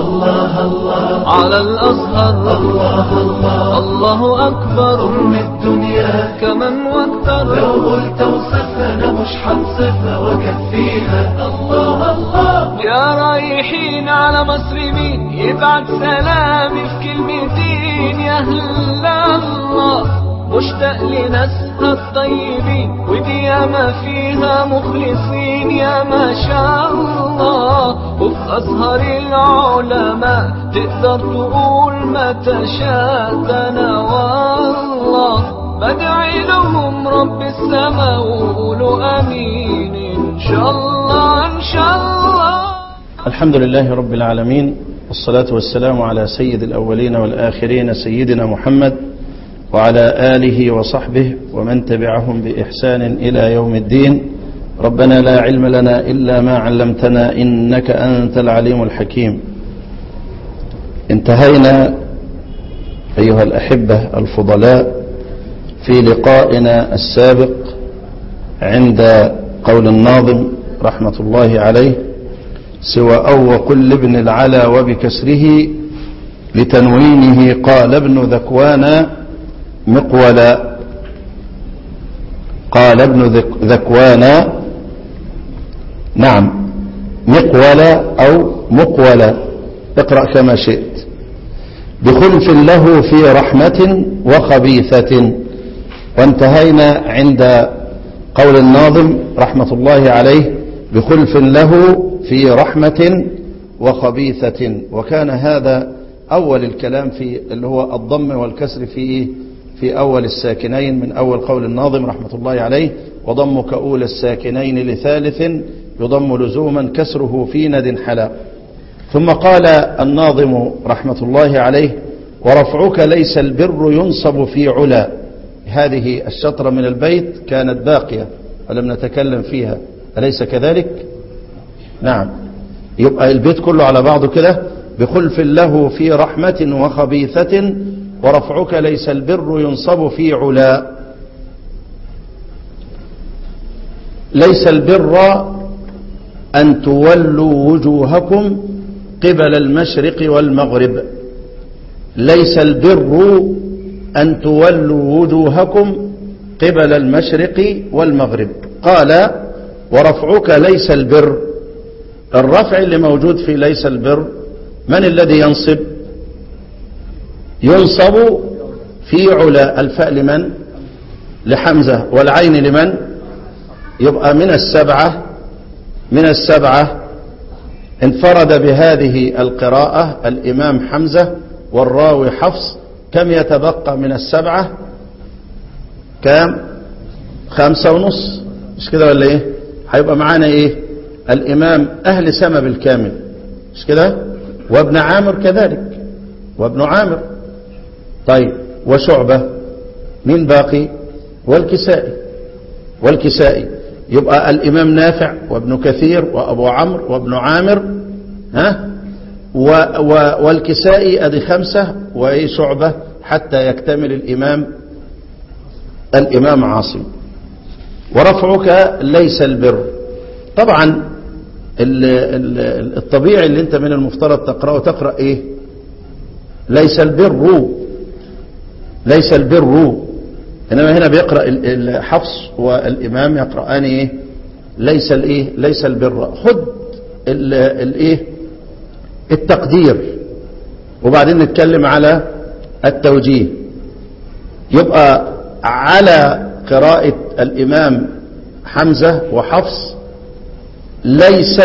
الله الله على الأزهر الله الله الله أكبر أم الدنيا كمن واكثر لو قلت وصفنا مش حنصفها وكفيها الله الله يا رايحين على مصر مين يبعت سلامي في كلمتين يا أهل الله مشتاق لناسها الطيبين ودي ياما فيها مخلصين يا ما شاء الله وفي أزهر العلماء تقدر تقول ما تشاء ده أنا والله بدعي لهم رب السماء وقولوا أمين إن شاء الله إن شاء الله الحمد لله رب العالمين والصلاة والسلام على سيد الأولين والآخرين سيدنا محمد وعلى آله وصحبه ومن تبعهم بإحسان إلى يوم الدين ربنا لا علم لنا إلا ما علمتنا إنك أنت العليم الحكيم انتهينا أيها الأحبة الفضلاء في لقائنا السابق عند قول الناظم رحمة الله عليه سوى أو وقل ابن العلا وبكسره لتنوينه قال ابن ذكوان مقولا قال ابن ذك- ذكوان نعم مقولا أو مقولا اقرأ كما شئت بخلف له في رحمة وخبيثة وانتهينا عند قول الناظم رحمة الله عليه بخلف له في رحمة وخبيثة وكان هذا أول الكلام في اللي هو الضم والكسر في في أول الساكنين من أول قول الناظم رحمة الله عليه وضمك أولى الساكنين لثالث يضم لزوما كسره في ند حلا ثم قال الناظم رحمة الله عليه ورفعك ليس البر ينصب في علا هذه الشطرة من البيت كانت باقية ولم نتكلم فيها أليس كذلك نعم يبقى البيت كله على بعضه كده بخلف له في رحمة وخبيثة ورفعك ليس البر ينصب في علا ليس البر أن تولوا وجوهكم قبل المشرق والمغرب ليس البر أن تولوا وجوهكم قبل المشرق والمغرب قال ورفعك ليس البر الرفع اللي موجود في ليس البر من الذي ينصب ينصب في علا الفاء لمن لحمزة والعين لمن يبقى من السبعة من السبعة انفرد بهذه القراءة الإمام حمزة والراوي حفص كم يتبقى من السبعة كام خمسة ونص مش كده ولا ايه هيبقى معانا ايه الإمام أهل سما بالكامل مش كده وابن عامر كذلك وابن عامر طيب وشعبة مين باقي والكسائي والكسائي يبقى الإمام نافع وابن كثير وأبو عمرو وابن عامر ها و و والكسائي أدي خمسة وإيه شعبة حتى يكتمل الإمام الإمام عاصم ورفعك ليس البر طبعا ال- ال- الطبيعي اللي انت من المفترض تقرأه تقرأ ايه ليس البر ليس البر انما هنا بيقرأ ال- الحفص والامام يقرأان ايه ليس الايه ليس البر خد ال- الايه التقدير وبعدين نتكلم على التوجيه يبقى على قراءة الإمام حمزة وحفص ليس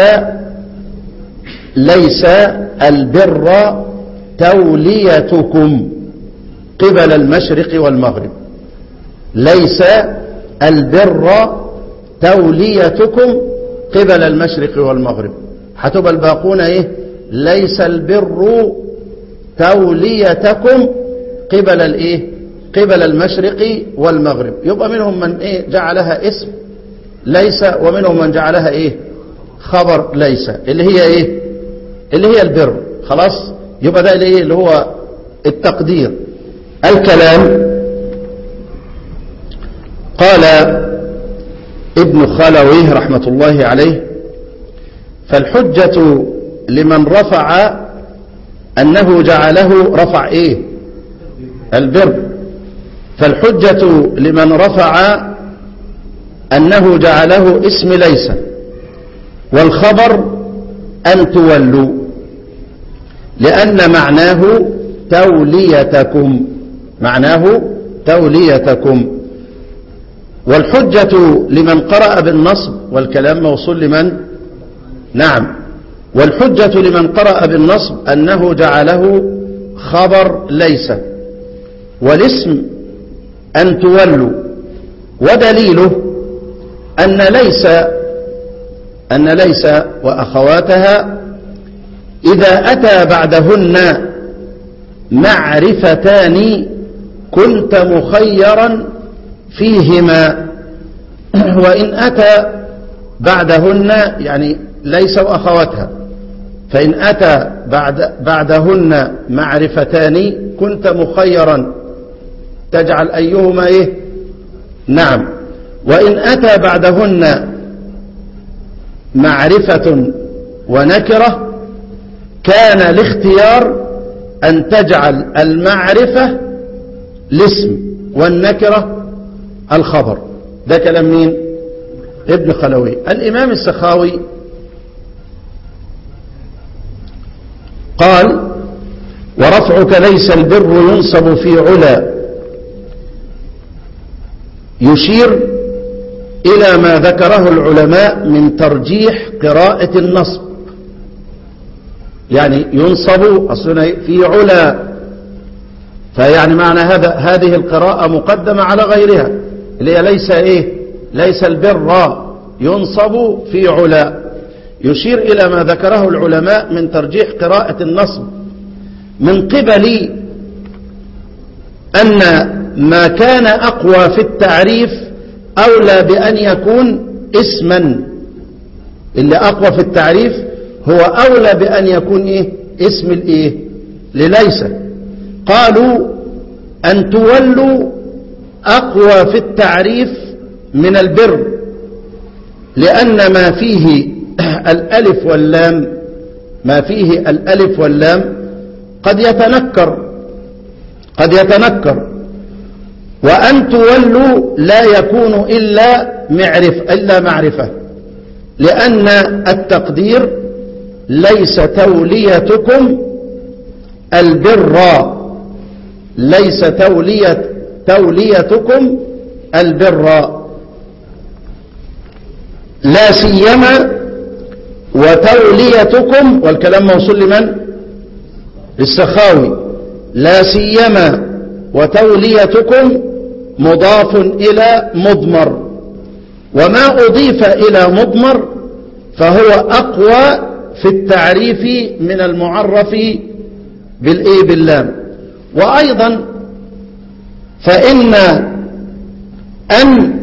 ليس البر توليتكم قبل المشرق والمغرب ليس البر توليتكم قبل المشرق والمغرب هتبقى الباقون ايه ليس البر توليتكم قبل الايه قبل المشرق والمغرب يبقى منهم من ايه جعلها اسم ليس ومنهم من جعلها ايه خبر ليس اللي هي ايه اللي هي البر خلاص يبقى ده اللي, إيه؟ اللي هو التقدير الكلام قال ابن خلويه رحمة الله عليه فالحجة لمن رفع أنه جعله رفع إيه البر فالحجة لمن رفع أنه جعله اسم ليس والخبر أن تولوا لأن معناه توليتكم معناه توليتكم والحجة لمن قرأ بالنصب والكلام موصول لمن نعم والحجة لمن قرأ بالنصب أنه جعله خبر ليس والاسم أن تولوا ودليله أن ليس أن ليس وأخواتها إذا أتى بعدهن معرفتان كنت مخيرا فيهما وإن أتى بعدهن يعني ليس وأخواتها فإن أتى بعد بعدهن معرفتان كنت مخيرا تجعل أيهما إيه نعم وإن أتى بعدهن معرفة ونكرة كان الاختيار أن تجعل المعرفة الاسم والنكرة الخبر ده كلام مين ابن خلوي الإمام السخاوي قال ورفعك ليس البر ينصب في علا يشير إلى ما ذكره العلماء من ترجيح قراءة النصب يعني ينصب أصلا في علا فيعني معنى هذا هذه القراءة مقدمة على غيرها اللي هي ليس إيه ليس البر ينصب في علا يشير إلى ما ذكره العلماء من ترجيح قراءة النصب من قبل أن ما كان أقوى في التعريف أولى بأن يكون اسما اللي أقوى في التعريف هو أولى بأن يكون إيه اسم الإيه لليس قالوا أن تولوا أقوى في التعريف من البر لأن ما فيه الألف واللام ما فيه الألف واللام قد يتنكر قد يتنكر وأن تولوا لا يكون إلا معرف إلا معرفة لأن التقدير ليس توليتكم البر ليس تولية توليتكم البر لا سيما وتوليتكم والكلام موصول لمن للسخاوي لا سيما وتوليتكم مضاف إلى مضمر وما أضيف إلى مضمر فهو أقوى في التعريف من المعرف بالإيه باللام وأيضا فإن أن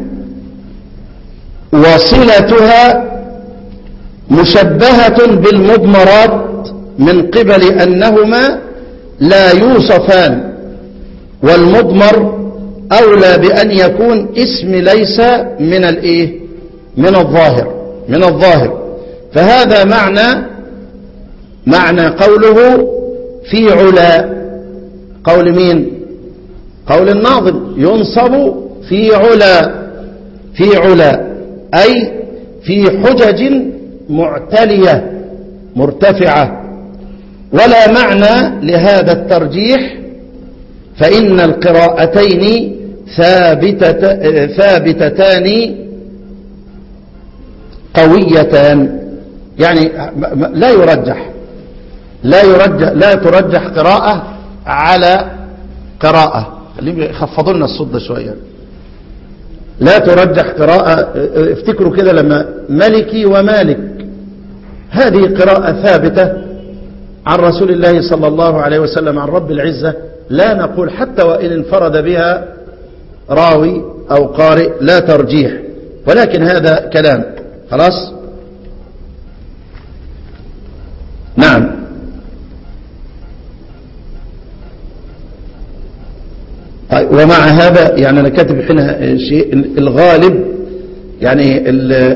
وصلتها مشبهة بالمضمرات من قبل أنهما لا يوصفان والمضمر أولى بأن يكون اسم ليس من الإيه من الظاهر من الظاهر فهذا معنى معنى قوله في علا قول مين قول الناظم ينصب في علا في علا أي في حجج معتلية مرتفعة ولا معنى لهذا الترجيح فإن القراءتين ثابتة ثابتتان قويتان يعني لا يرجح لا يرجح لا ترجح قراءة على قراءة خليهم يخفضوا لنا الصوت ده شوية لا ترجح قراءة افتكروا كده لما ملكي ومالك هذه قراءة ثابتة عن رسول الله صلى الله عليه وسلم عن رب العزة لا نقول حتى وإن انفرد بها راوي أو قارئ لا ترجيح ولكن هذا كلام خلاص نعم طيب ومع هذا يعني أنا كاتب هنا شيء الغالب يعني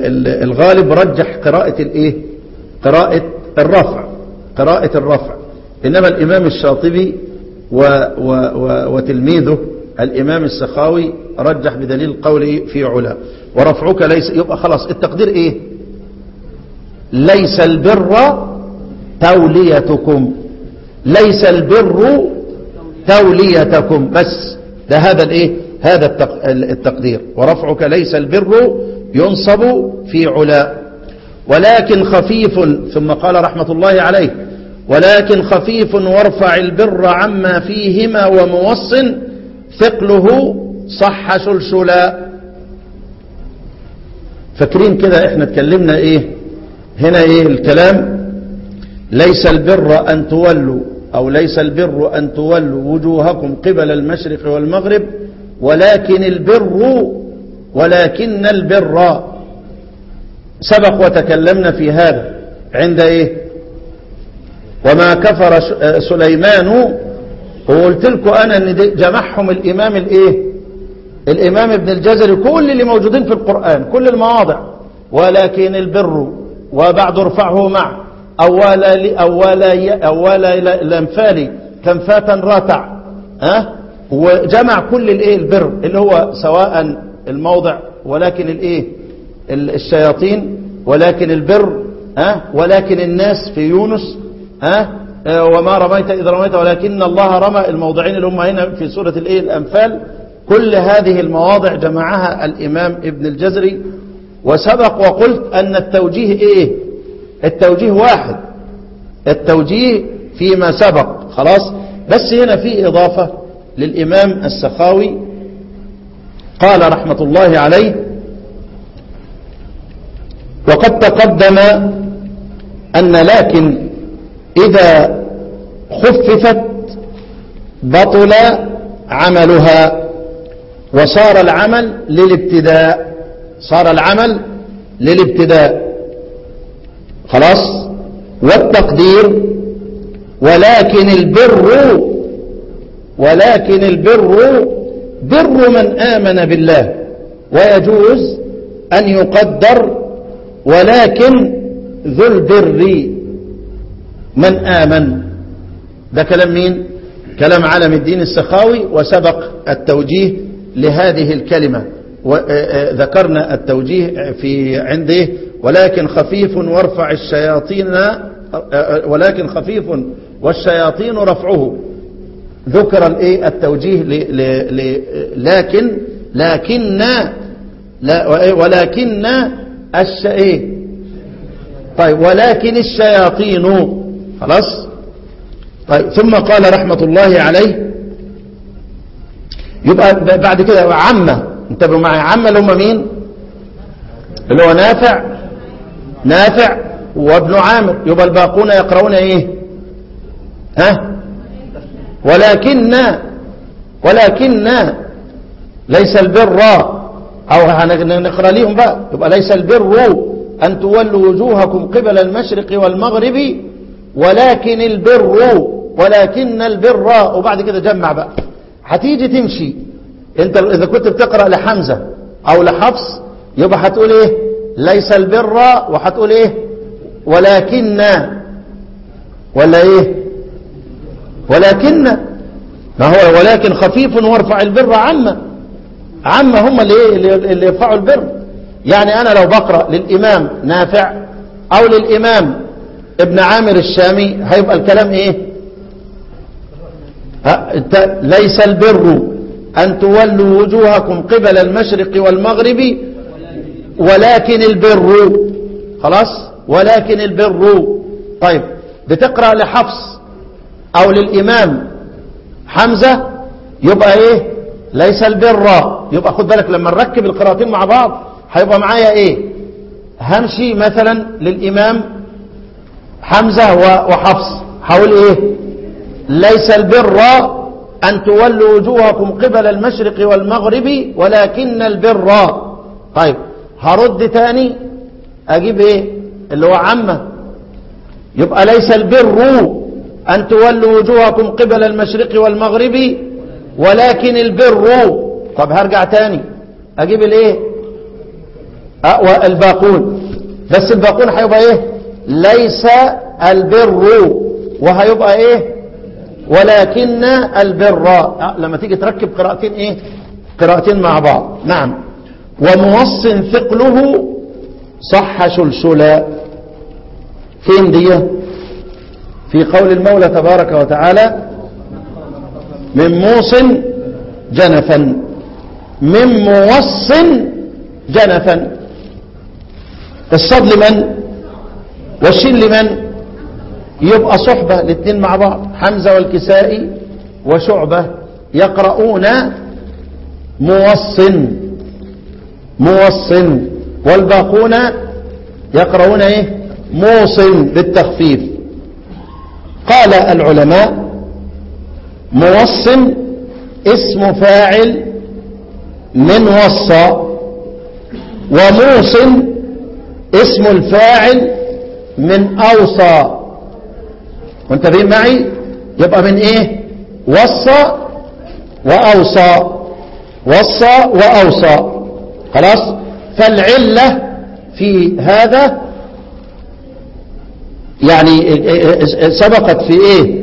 الغالب رجح قراءة الايه قراءة الرفع قراءة الرفع إنما الإمام الشاطبي و و و وتلميذه الإمام السخاوي رجح بدليل قوله في علا ورفعك ليس يبقى خلاص التقدير إيه ليس البر توليتكم ليس البر توليتكم بس ده هذا الايه هذا التق- التقدير ورفعك ليس البر ينصب في علا ولكن خفيف ثم قال رحمة الله عليه ولكن خفيف وارفع البر عما فيهما وموصن ثقله صح شلشلا فاكرين كده احنا اتكلمنا ايه هنا ايه الكلام ليس البر ان تولوا او ليس البر ان تولوا وجوهكم قبل المشرق والمغرب ولكن البر ولكن البر سبق وتكلمنا في هذا عند ايه وما كفر ش- سليمان وقلت لكم انا ان دي جمعهم الامام الايه الامام ابن الجزري كل اللي موجودين في القرآن كل المواضع ولكن البر وبعد ارفعه مع أولا لي أولا ي- أولا ل- الأنفال كم فاتا راتع ها وجمع كل الايه البر اللي هو سواء الموضع ولكن الايه ال- الشياطين ولكن البر ها ولكن الناس في يونس ها آه، وما رميت إذ رميت ولكن الله رمى الموضعين اللي هم هنا في سورة الايه الأنفال كل هذه المواضع جمعها الإمام ابن الجزري وسبق وقلت أن التوجيه إيه التوجيه واحد التوجيه فيما سبق خلاص بس هنا في إضافة للإمام السخاوي قال رحمة الله عليه وقد تقدم أن لكن إذا خففت بطل عملها وصار العمل للابتداء صار العمل للابتداء خلاص والتقدير ولكن البر ولكن البر بر من آمن بالله ويجوز أن يقدر ولكن ذو البر من آمن ده كلام مين كلام علم الدين السخاوي وسبق التوجيه لهذه الكلمة وذكرنا التوجيه في عنده ولكن خفيف وارفع الشياطين ولكن خفيف والشياطين رفعه ذكر الايه التوجيه ل ل ل لكن لكن لا ولكن الش ايه طيب ولكن الشياطين خلاص طيب ثم قال رحمة الله عليه يبقى بعد كده عامة انتبهوا معي عامة اللي هم مين اللي هو نافع نافع وابن عامر يبقى الباقون يقرؤون ايه ها ولكن ولكن ليس البر او هنقرا ليهم بقى يبقى ليس البر ان تولوا وجوهكم قبل المشرق والمغرب ولكن البر ولكن البر وبعد كده جمع بقى هتيجي تمشي انت اذا كنت بتقرا لحمزه او لحفص يبقى هتقول ايه ليس البر وهتقول ايه ولكن ولا ايه ولكن ما هو ولكن خفيف وارفع البر عامة عامة هم اللي, ايه اللي يرفعوا البر يعني انا لو بقرأ للامام نافع او للامام ابن عامر الشامي هيبقى الكلام ايه ليس البر ان تولوا وجوهكم قبل المشرق والمغرب ولكن البر خلاص ولكن البر طيب بتقرأ لحفص او للامام حمزة يبقى ايه ليس البر يبقى خد بالك لما نركب القراءتين مع بعض هيبقى معايا ايه همشي مثلا للامام حمزة وحفص هقول ايه ليس البر ان تولوا وجوهكم قبل المشرق والمغرب ولكن البر طيب هرد تاني اجيب ايه اللي هو عمه يبقى ليس البر أن تولوا وجوهكم قبل المشرق والمغرب ولكن البر طب هرجع تاني أجيب الإيه أه الباقون بس الباقون هيبقى إيه ليس البر وهيبقى ايه ولكن البر آه، لما تيجي تركب قراءتين ايه قراءتين مع بعض نعم وموص ثقله صح شلشلا فين دي في قول المولى تبارك وتعالى من موص جنفا من موص جنفا الصاد لمن والشين لمن يبقى صحبة الاثنين مع بعض حمزة والكسائي وشعبة يقرؤون موصن موصن والباقون يقرؤون ايه موصن بالتخفيف قال العلماء موصن اسم فاعل من وصى وموصن اسم الفاعل من أوصى منتبهين معي يبقى من ايه وصى وأوصى وصى وأوصى خلاص فالعلة في هذا يعني سبقت في ايه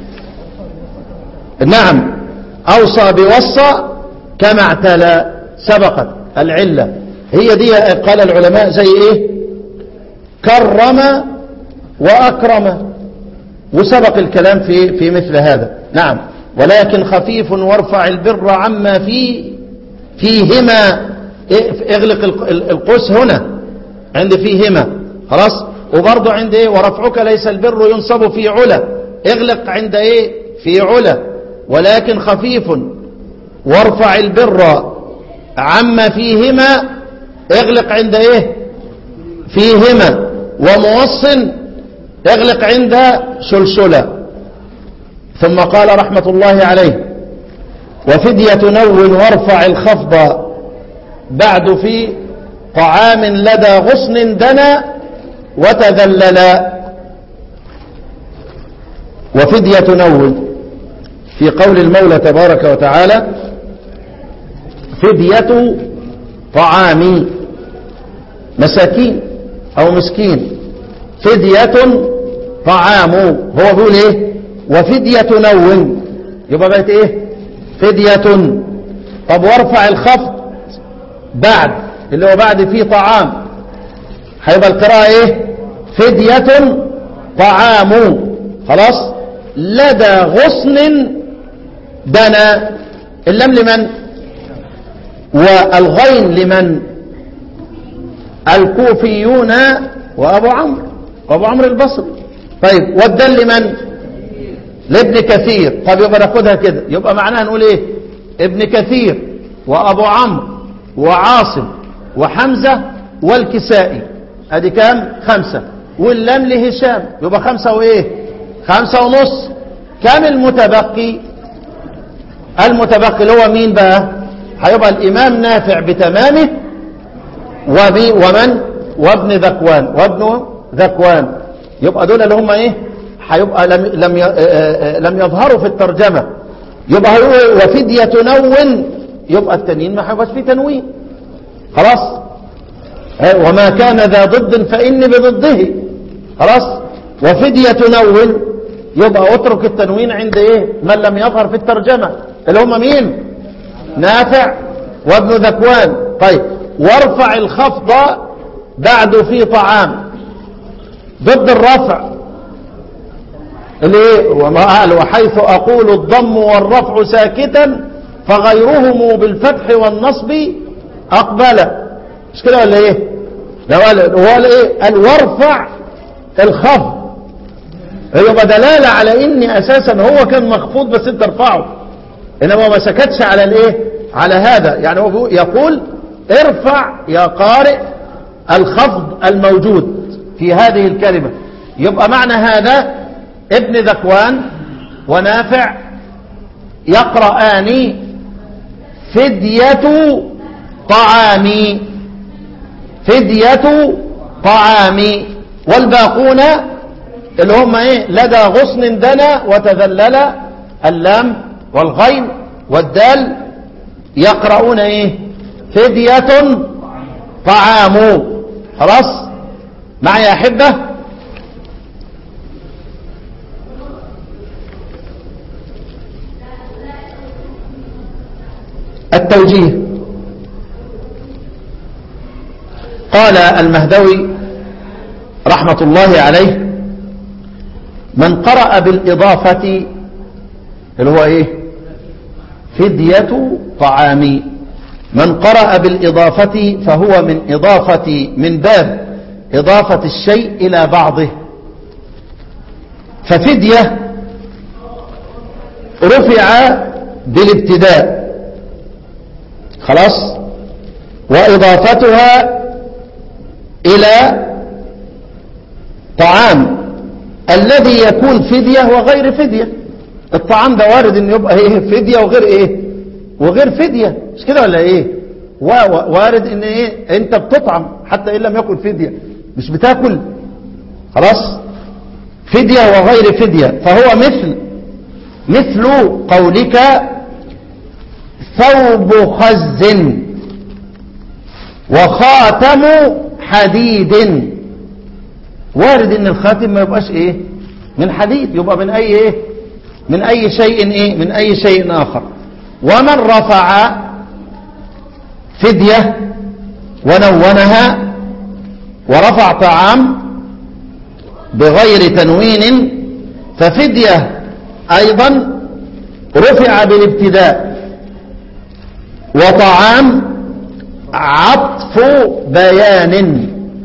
نعم أوصى بوصى كما اعتلى سبقت العلة هي دي قال العلماء زي ايه كرم وأكرم وسبق الكلام في في مثل هذا نعم ولكن خفيف وارفع البر عما في فيهما اغلق القوس هنا عند فيهما خلاص وبرضه عند ايه ورفعك ليس البر ينصب في علا اغلق عند ايه في علا ولكن خفيف وارفع البر عما فيهما اغلق عند ايه فيهما وموصن اغلق عند سلسلة ثم قال رحمة الله عليه وفدية نو وارفع الخفض بعد في طعام لدى غصن دنا وتذللا وفدية نو في قول المولى تبارك وتعالى فدية طعام مساكين أو مسكين فدية طعام هو بيقول ايه وفدية نو يبقى بقت ايه فدية طب وارفع الخفض بعد اللي هو بعد فيه طعام هيبقى القراءة ايه فدية طعام خلاص لدى غصن دنا اللام لمن والغين لمن الكوفيون وابو عمرو وابو عمرو البصري طيب والدل لمن لابن كثير طب يبقى ناخدها كده يبقى معناها نقول ايه ابن كثير وابو عمرو وعاصم وحمزة والكسائي ادي كام خمسة واللام لهشام يبقى خمسة وايه خمسة ونص كام المتبقي المتبقي اللي هو مين بقى هيبقى الامام نافع بتمامه وبي ومن وابن ذكوان وابن ذكوان يبقى دول اللي هم ايه هيبقى لم لم لم يظهروا في الترجمه يبقى هيقول وفدية نون يبقى التنوين ما هيبقاش فيه تنوين خلاص وما كان ذا ضد فإني بضده خلاص وفدية نون يبقى اترك التنوين عند ايه من لم يظهر في الترجمة اللي هم مين نافع وابن ذكوان طيب وارفع الخفض بعد في طعام ضد الرفع اللي ايه وما قال وحيث اقول الضم والرفع ساكتا فغيرهم بالفتح والنصب اقبل مش كده ولا ايه ده قال هو قال ايه قال وارفع الخفض يبقى دلاله على ان اساسا هو كان مخفوض بس انت ارفعه انما ما سكتش على الايه على هذا يعني هو يقول ارفع يا قارئ الخفض الموجود في هذه الكلمة يبقى معنى هذا ابن ذكوان ونافع يقرآن فدية طعام فدية طعام والباقون اللي هم ايه لدى غصن دنا وتذلل اللام والغين والدال يقرؤون ايه فدية طعام خلاص معي يا أحبة التوجيه قال المهدوي رحمة الله عليه من قرأ بالإضافة اللي هو إيه فدية طعام من قرأ بالإضافة فهو من إضافة من باب إضافة الشيء إلى بعضه ففدية رفع بالابتداء خلاص وإضافتها إلى طعام الذي يكون فدية وغير فدية الطعام ده وارد ان يبقى ايه فدية وغير ايه وغير فدية مش كده ولا ايه وا- وا- وارد ان ايه انت بتطعم حتى ان لم يكن فدية مش بتاكل خلاص فدية وغير فدية فهو مثل مثل قولك ثوب خز وخاتم حديد وارد ان الخاتم ما يبقاش ايه من حديد يبقى من اي ايه من اي شيء ايه من اي شيء اخر ومن رفع فدية ونونها ورفع طعام بغير تنوين ففدية ايضا رفع بالابتداء وطعام عطف بيان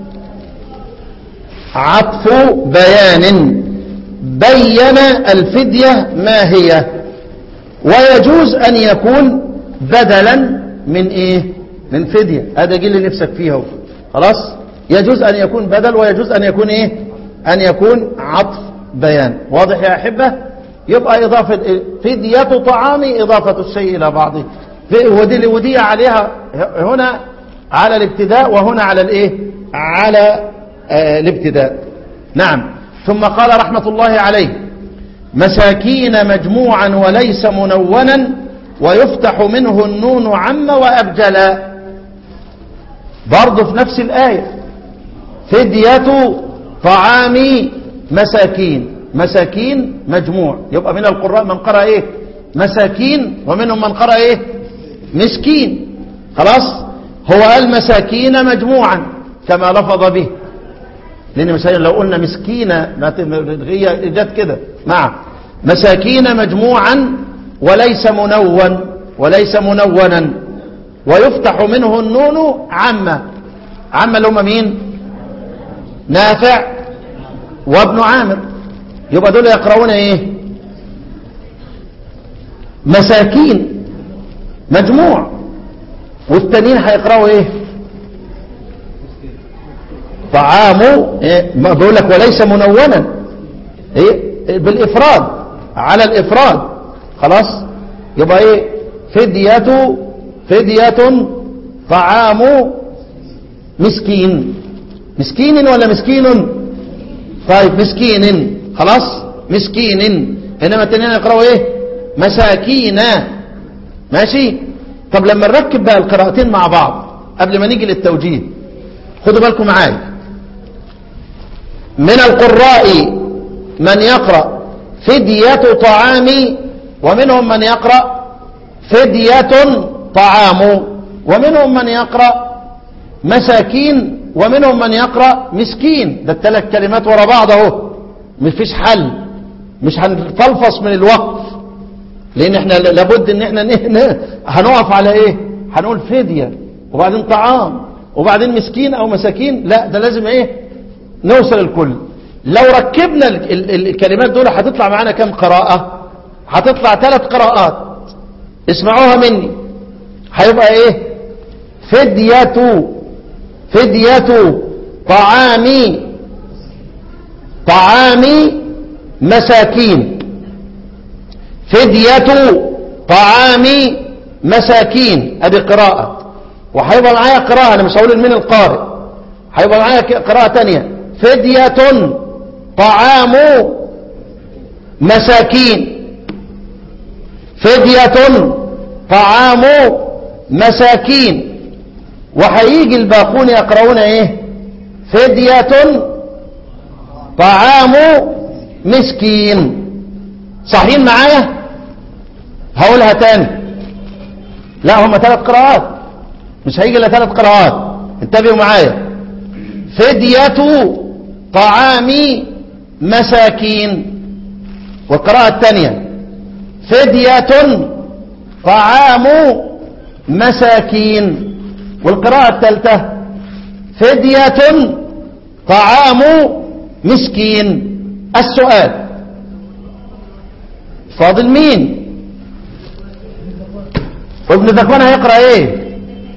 عطف بيان بين الفدية ما هي ويجوز أن يكون بدلا من إيه من فدية هذا جيل اللي نفسك فيها خلاص يجوز أن يكون بدل ويجوز أن يكون إيه أن يكون عطف بيان واضح يا أحبة يبقى إضافة إيه؟ فدية طعام إضافة الشيء إلى بعضه في- ودي ودي عليها هنا على الابتداء وهنا على الإيه على آه، الابتداء نعم ثم قال رحمة الله عليه مساكين مجموعا وليس منونا ويفتح منه النون عم وأبجلا برضه في نفس الآية فدية طعام مساكين مساكين مجموع يبقى من القراء من قرأ ايه مساكين ومنهم من قرأ ايه مسكين خلاص هو قال مساكين مجموعا كما لفظ به لان مثلا لو قلنا مسكينة ما ت- هي جت كده مع مساكين مجموعا وليس منون وليس منونا ويفتح منه النون عامة عامة اللي هم مين نافع وابن عامر يبقى دول يقرؤون ايه مساكين مجموع والتانيين هيقرأوا ايه طعامه إيه؟ ما بقول لك وليس منونا ايه بالافراد على الافراد خلاص يبقى ايه فدية فدية طعام مسكين مسكين ولا مسكين طيب مسكين خلاص مسكين انما التانيين يقرأوا ايه مساكين ماشي طب لما نركب بقى القراءتين مع بعض قبل ما نيجي للتوجيه خدوا بالكم معايا من القراء من يقرأ فدية طعام ومنهم من يقرأ فدية طعام ومنهم من يقرأ مساكين ومنهم من يقرأ مسكين ده الثلاث كلمات ورا بعض اهو مفيش حل مش هنفلفص من الوقف لان احنا لابد ان احنا ن- ن- هنقف على ايه هنقول فدية وبعدين طعام وبعدين مسكين او مساكين لا ده لازم ايه نوصل الكل لو ركبنا ال- ال- الكلمات دول هتطلع معانا كم قراءة هتطلع ثلاث قراءات اسمعوها مني هيبقى ايه فدية فدية طعام طعام مساكين فدية طعام مساكين ادي قراءة وهيبقى معايا قراءة انا مش هقول من القارئ هيبقى معايا ك- قراءة تانية فدية طعام مساكين فدية طعام مساكين وهيجي الباقون يقرؤون ايه فدية طعام مسكين صحيين معايا هقولها تاني لا هم ثلاث قراءات مش هيجي الا ثلاث قراءات انتبهوا معايا فدية طعام مساكين والقراءة الثانية فدية طعام مساكين والقراءة الثالثة فدية طعام مسكين السؤال فاضل مين ابن ذكوان هيقرأ ايه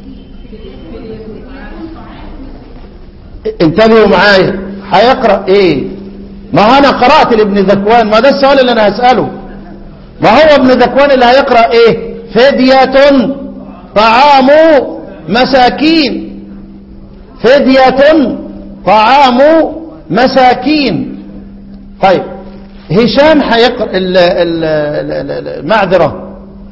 انتبهوا معايا هيقرأ ايه ما هو انا قرأت لابن ذكوان ما ده السؤال اللي انا هسأله ما هو ابن ذكوان اللي هيقرأ ايه فدية طعام مساكين فدية طعام مساكين طيب هشام هيقرأ ال- ال- ال- ال- المعذرة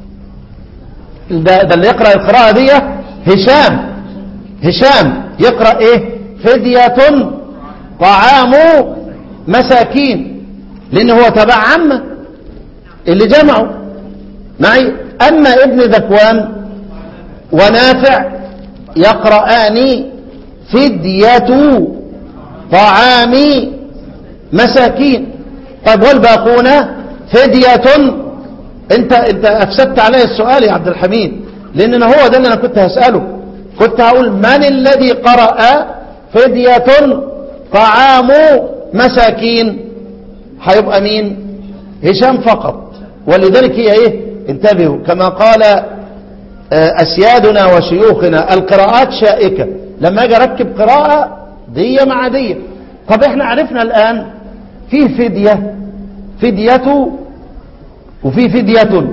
ده, ده اللي يقرأ القراءة دي هشام هشام يقرأ ايه فدية طعام مساكين لان هو تبع عمه اللي جمعوا معي اما ابن ذكوان ونافع يقرآن فدية طعام مساكين طيب والباقون فدية انت انت افسدت علي السؤال يا عبد الحميد لان هو ده اللي انا كنت هسأله كنت هقول من الذي قرأ فدية طعام مساكين هيبقى مين هشام فقط ولذلك هي ايه انتبهوا كما قال آه، اسيادنا وشيوخنا القراءات شائكة لما اجي اركب قراءة دي مع دي طب احنا عرفنا الان في فدية فدية وفي فدية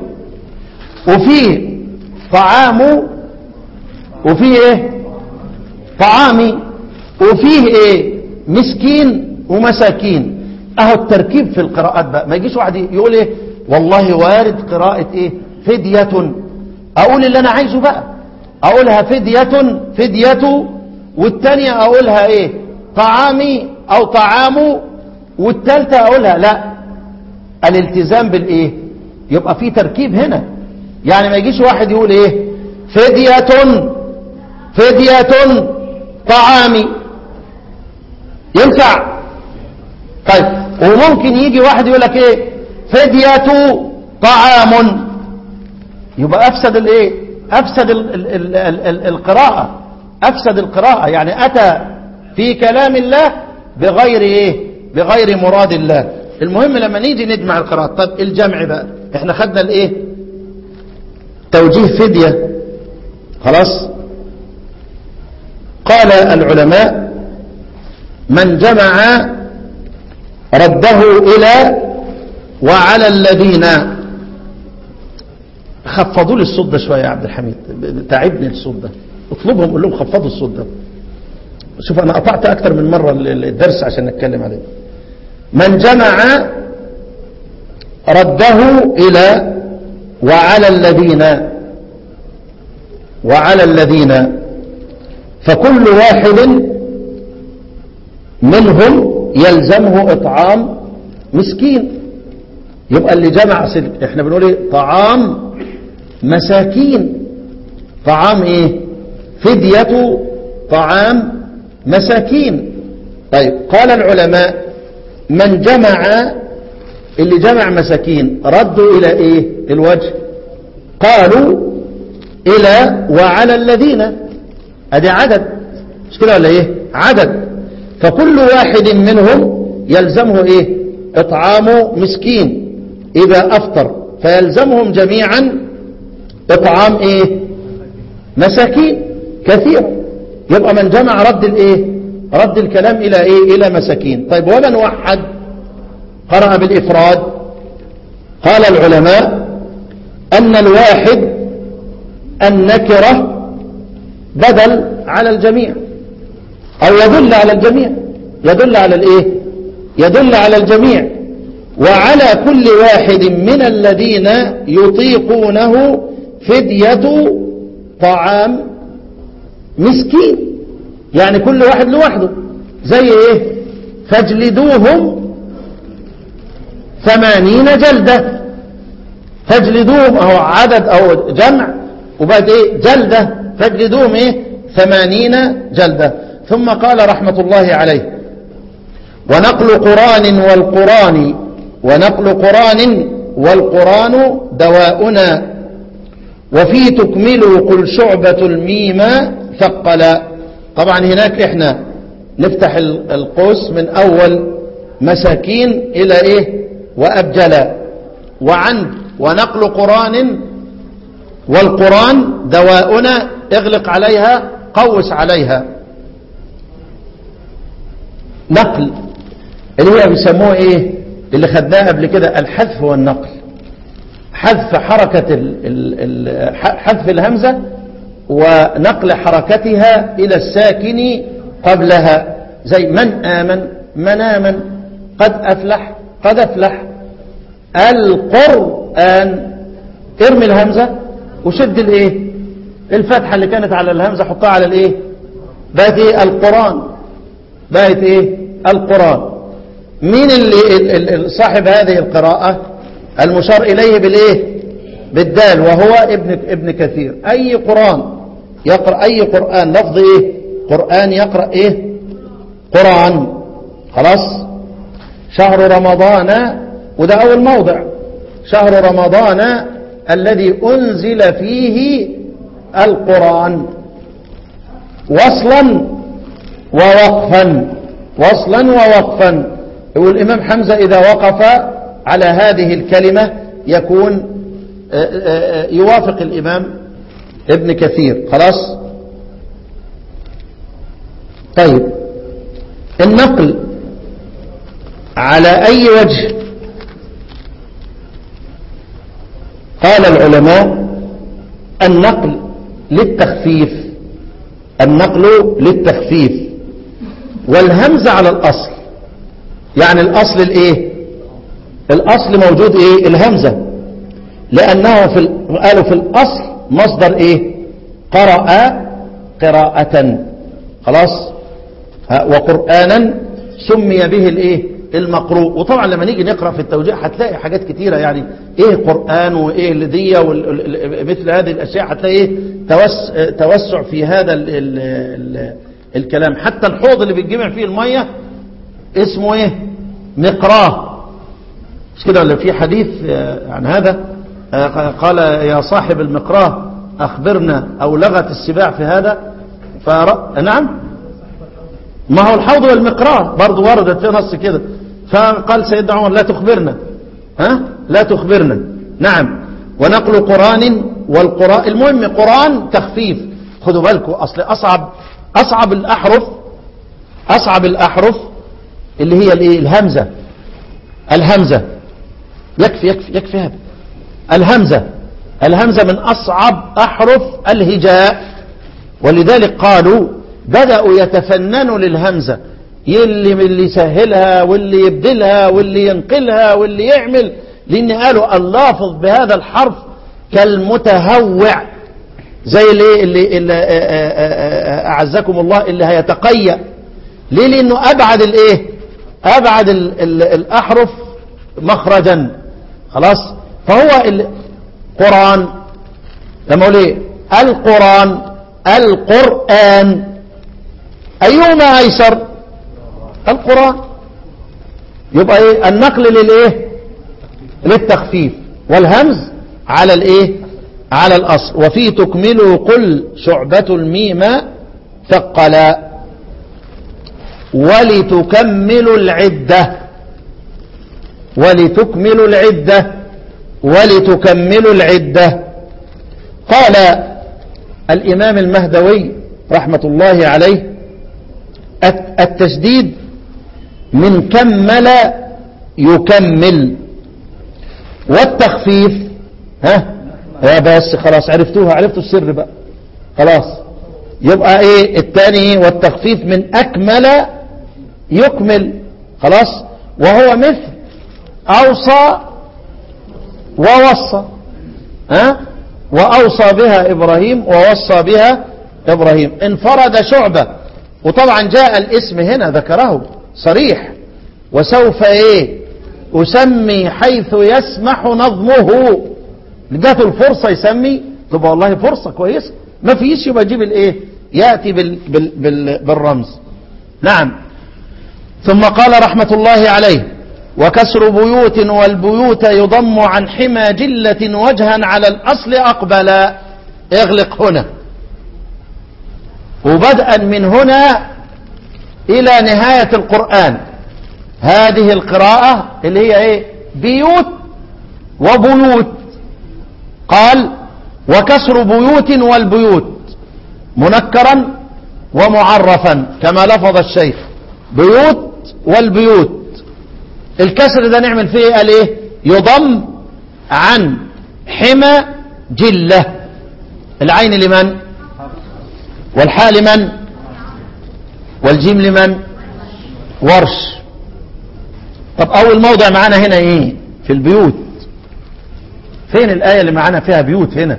وفي طعام وفي ايه طعامي وفيه ايه مسكين ومساكين اهو التركيب في القراءات بقى ما يجيش واحد يقول ايه والله وارد قراءة ايه فدية اقول اللي انا عايزه بقى اقولها فدية فدية والتانية اقولها ايه طعامي او طعام والتالتة اقولها لا الالتزام بالايه يبقى في تركيب هنا يعني ما يجيش واحد يقول ايه فدية فدية طعامي ينفع طيب وممكن يجي واحد يقول لك ايه فدية طعام يبقى افسد الايه افسد ال ال ال ال ال القراءة افسد القراءة يعني اتى في كلام الله بغير ايه بغير مراد الله المهم لما نيجي نجمع القراءات طب الجمع بقى احنا خدنا الايه توجيه فدية خلاص قال العلماء من جمع رده إلى وعلى الذين خفضوا لي الصوت ده شوية يا عبد الحميد تعبني الصوت ده اطلبهم قول لهم خفضوا الصوت ده شوف أنا قطعت أكتر من مرة الدرس عشان نتكلم عليه من جمع رده إلى وعلى الذين وعلى الذين فكل واحد منهم يلزمه إطعام مسكين يبقى اللي جمع صدق احنا بنقول ايه طعام مساكين طعام ايه فدية طعام مساكين طيب قال العلماء من جمع اللي جمع مساكين ردوا إلى إيه الوجه قالوا إلى وعلى الذين أدي عدد مش كده ولا إيه عدد فكل واحد منهم يلزمه إيه إطعام مسكين إذا أفطر فيلزمهم جميعا إطعام إيه مساكين كثير يبقى من جمع رد الإيه رد الكلام إلى إيه إلى مساكين طيب ومن وحد قرأ بالإفراد قال العلماء أن الواحد النكرة بدل على الجميع أو يدل على الجميع يدل على الإيه يدل على الجميع وعلى كل واحد من الذين يطيقونه فدية طعام مسكين يعني كل واحد لوحده زي ايه فاجلدوهم ثمانين جلدة فاجلدوهم اهو عدد او جمع وبعد ايه جلدة فاجلدوهم ايه ثمانين جلدة ثم قال رحمة الله عليه ونقل قرآن والقرآن ونقل قرآن والقرآن دواؤنا وفي تكملوا قل شعبة الميم ثقلا طبعا هناك احنا نفتح القوس من اول مساكين الى ايه وابجلا وعند ونقل قرآن والقرآن دواؤنا اغلق عليها قوس عليها نقل اللي هي بيسموه ايه اللي خدناه قبل كده الحذف والنقل حذف حركة ال ال ال حذف الهمزة ونقل حركتها إلى الساكن قبلها زي من آمن من آمن قد أفلح قد أفلح القرآن ارمي الهمزة وشد الايه الفتحة اللي كانت على الهمزة حطها على الايه بقت ايه القرآن بقت ايه القرآن مين اللي صاحب هذه القراءة المشار إليه بالإيه بالدال وهو ابن ابن كثير أي قرآن يقرأ أي قرآن لفظ إيه قرآن يقرأ إيه قرآن خلاص شهر رمضان وده أول موضع شهر رمضان الذي أنزل فيه القرآن وصلا ووقفا وصلا ووقفا يقول الإمام حمزة إذا وقف على هذه الكلمة يكون يوافق الإمام ابن كثير خلاص طيب النقل على أي وجه قال العلماء النقل للتخفيف النقل للتخفيف والهمزة على الأصل يعني الأصل الإيه الأصل موجود إيه الهمزة لأنه في قالوا في الأصل مصدر إيه قرأ قراءة خلاص وقرآنا سمي به الإيه المقروء وطبعا لما نيجي نقرأ في التوجيه هتلاقي حاجات كتيرة يعني ايه قرآن وايه الدية مثل هذه الاشياء هتلاقي ايه توس توسع في هذا ال ال ال الكلام حتى الحوض اللي بيتجمع فيه المية اسمه ايه مقراه مش كده ولا في حديث عن هذا قال يا صاحب المقراه اخبرنا او لغت السباع في هذا فر... نعم ما هو الحوض والمقراه برضه وردت في نص كده فقال سيدنا عمر لا تخبرنا ها لا تخبرنا نعم ونقل قرآن والقرآن المهم قرآن تخفيف خدوا بالكم أصل أصعب أصعب الأحرف أصعب الأحرف اللي هي الايه الهمزة الهمزة يكفي يكفي يكفي هذا الهمزة الهمزة من أصعب أحرف الهجاء ولذلك قالوا بدأوا يتفننوا للهمزة يلي من اللي يسهلها واللي يبدلها واللي ينقلها واللي يعمل لأن قالوا اللافظ بهذا الحرف كالمتهوع زي اللي, اللي, اللي أعزكم الله اللي هيتقيأ ليه لأنه أبعد الإيه أبعد ال ال الأحرف مخرجا خلاص فهو القرآن لما أقول إيه القرآن القرآن أيهما أيسر القرآن يبقى إيه النقل للإيه للتخفيف والهمز على الإيه على الأصل وفي تكملوا قل شعبة الميم ثقلا ولتكملوا العدة ولتكملوا العدة ولتكملوا العدة قال الإمام المهدوي رحمة الله عليه التشديد من كمل يكمل والتخفيف ها يا بس خلاص عرفتوها عرفتوا السر بقى خلاص يبقى ايه الثاني والتخفيف من اكمل يكمل خلاص وهو مثل اوصى ووصى ها واوصى بها ابراهيم ووصى بها ابراهيم انفرد شعبه وطبعا جاء الاسم هنا ذكره صريح وسوف ايه اسمي حيث يسمح نظمه ادته الفرصة يسمي تبقى والله فرصة كويسة ما فيش يبقى يجيب الايه يأتي بال بال بال بالرمز نعم ثم قال رحمة الله عليه وكسر بيوت والبيوت يضم عن حمى جلة وجها على الأصل أقبل اغلق هنا وبدءا من هنا إلى نهاية القرآن هذه القراءة اللي هي ايه بيوت وبيوت قال وكسر بيوت والبيوت منكرا ومعرفا كما لفظ الشيخ بيوت والبيوت الكسر ده نعمل فيه قال ايه يضم عن حمى جلة العين لمن والحاء لمن والجيم لمن ورش طب اول موضع معانا هنا ايه في البيوت فين الآية اللي معانا فيها بيوت هنا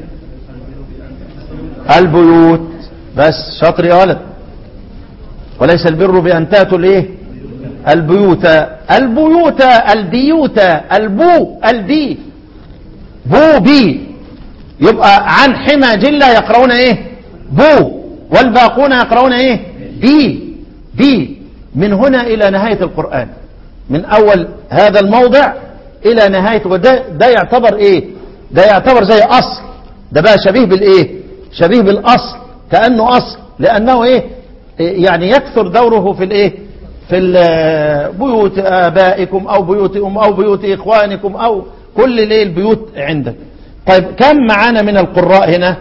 البيوت بس شاطر يا ولد وليس البر بأن تأتوا الايه البيوت البيوت الديوت البو الدي بو بي يبقى عن حمى جلة يقرؤون ايه بو والباقون يقرؤون ايه بي بي من هنا الى نهاية القرآن من اول هذا الموضع الى نهاية وده ده يعتبر ايه ده يعتبر زي اصل ده بقى شبيه بالايه شبيه بالاصل كأنه اصل لانه ايه يعني يكثر دوره في الايه في بيوت آبائكم أو بيوت أم أو بيوت إخوانكم أو كل الايه البيوت عندك طيب كم معانا من القراء هنا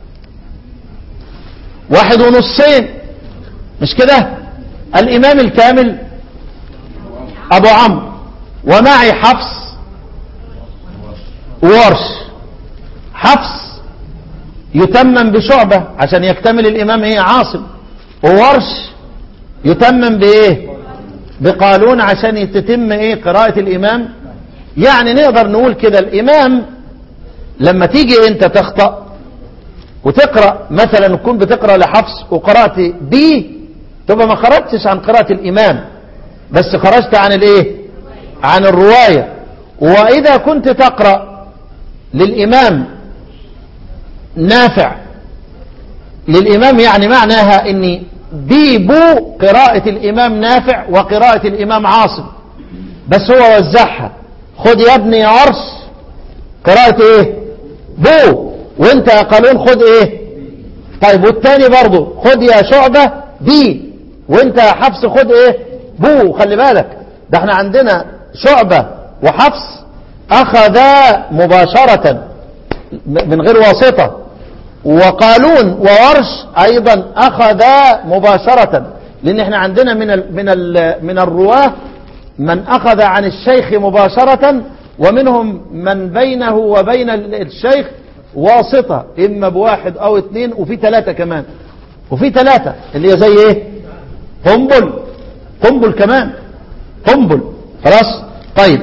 واحد ونصين مش كده الإمام الكامل أبو عمرو ومعي حفص وورش حفص يتمم بشعبة عشان يكتمل الإمام ايه عاصم وورش يتمم بايه بقالون عشان تتم ايه قراءة الامام يعني نقدر نقول كده الامام لما تيجي انت تخطأ وتقرأ مثلا تكون بتقرأ لحفص وقرأت بي تبقى ما خرجتش عن قراءة الامام بس خرجت عن الايه عن الرواية واذا كنت تقرأ للامام نافع للامام يعني معناها اني بيبو قراءة الإمام نافع وقراءة الإمام عاصم بس هو وزعها خد يا ابني يا عرس قراءة ايه بو وانت يا قالون خد ايه طيب والتاني برضو خد يا شعبة بي وانت يا حفص خد ايه بو خلي بالك ده احنا عندنا شعبة وحفص اخذا مباشرة من غير واسطة وقالون وورش ايضا اخذا مباشرة لان احنا عندنا من ال من ال من الرواه من اخذ عن الشيخ مباشرة ومنهم من بينه وبين الشيخ واسطة اما بواحد او اثنين وفي ثلاثة كمان وفي ثلاثة اللي هي زي ايه قنبل قنبل كمان قنبل خلاص طيب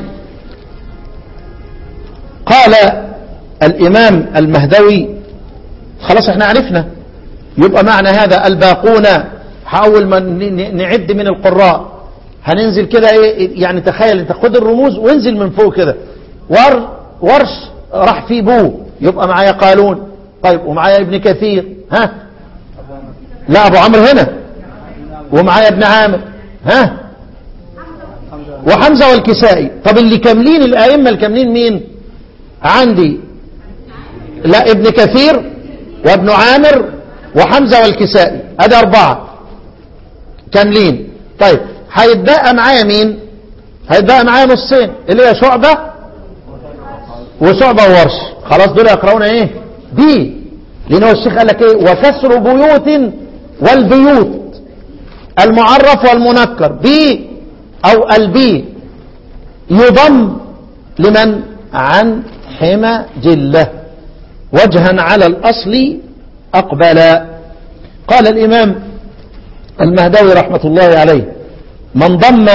قال الامام المهدوي خلاص احنا عرفنا يبقى معنى هذا الباقون حاول ما نعد من القراء هننزل كده ايه يعني تخيل انت خد الرموز وانزل من فوق كده ور ورش راح في بو يبقى معايا قالون طيب ومعايا ابن كثير ها لا ابو عمرو هنا ومعايا ابن عامر ها وحمزة والكسائي طب اللي كاملين الائمه الكاملين مين عندي لا ابن كثير وابن عامر وحمزة والكسائي ادي اربعة كاملين طيب هيتبقى معايا مين هيتبقى معايا نصين اللي هي شعبة وشعبة وورش خلاص دول يقرؤون ايه بي لان هو الشيخ قال لك ايه وكسر بيوت والبيوت المعرف والمنكر بي او البي يضم لمن عن حمى جله وجها على الأصل أقبل قال الإمام المهدوي رحمة الله عليه من ضم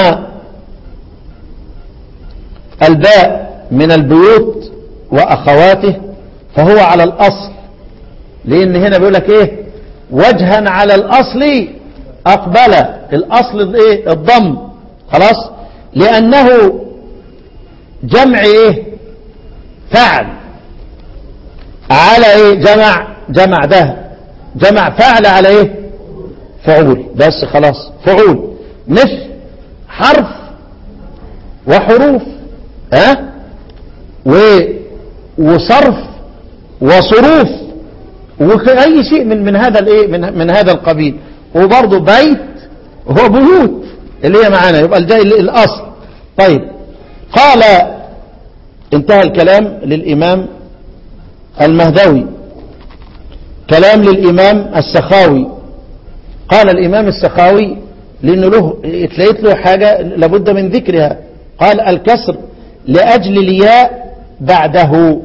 الباء من البيوت وأخواته فهو على الأصل لأن هنا بيقول لك إيه وجها على الأصل أقبل الأصل إيه الضم خلاص لأنه جمع إيه فعل على ايه جمع جمع ده جمع فعل على ايه فعول بس خلاص فعول مثل حرف وحروف ها و وصرف وصروف واي شيء من من هذا الايه من من هذا القبيل وبرضه بيت هو بيوت اللي هي معانا يبقى ده الاصل طيب قال انتهى الكلام للامام المهدوي كلام للامام السخاوي قال الامام السخاوي لانه له اتلقيت له حاجه لابد من ذكرها قال الكسر لاجل الياء بعده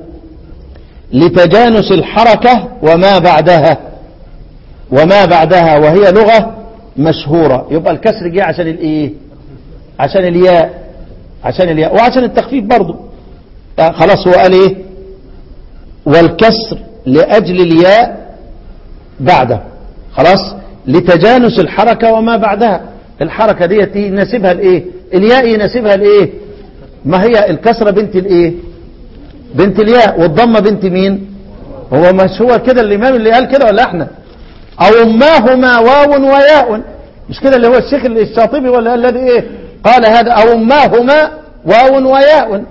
لتجانس الحركة وما بعدها وما بعدها وهي لغة مشهورة يبقى الكسر جه عشان الايه عشان الياء عشان الياء وعشان التخفيف برضو آه خلاص هو قال ايه والكسر لأجل الياء بعده خلاص لتجانس الحركة وما بعدها الحركة ديت يناسبها الايه الياء يناسبها الايه ما هي الكسرة بنت الايه بنت الياء والضمه بنت مين هو مش هو كده الامام اللي قال كده ولا احنا او اماهما واو وياء مش كده اللي هو الشيخ الشاطبي ولا الذي ايه قال هذا او اماهما واو وياء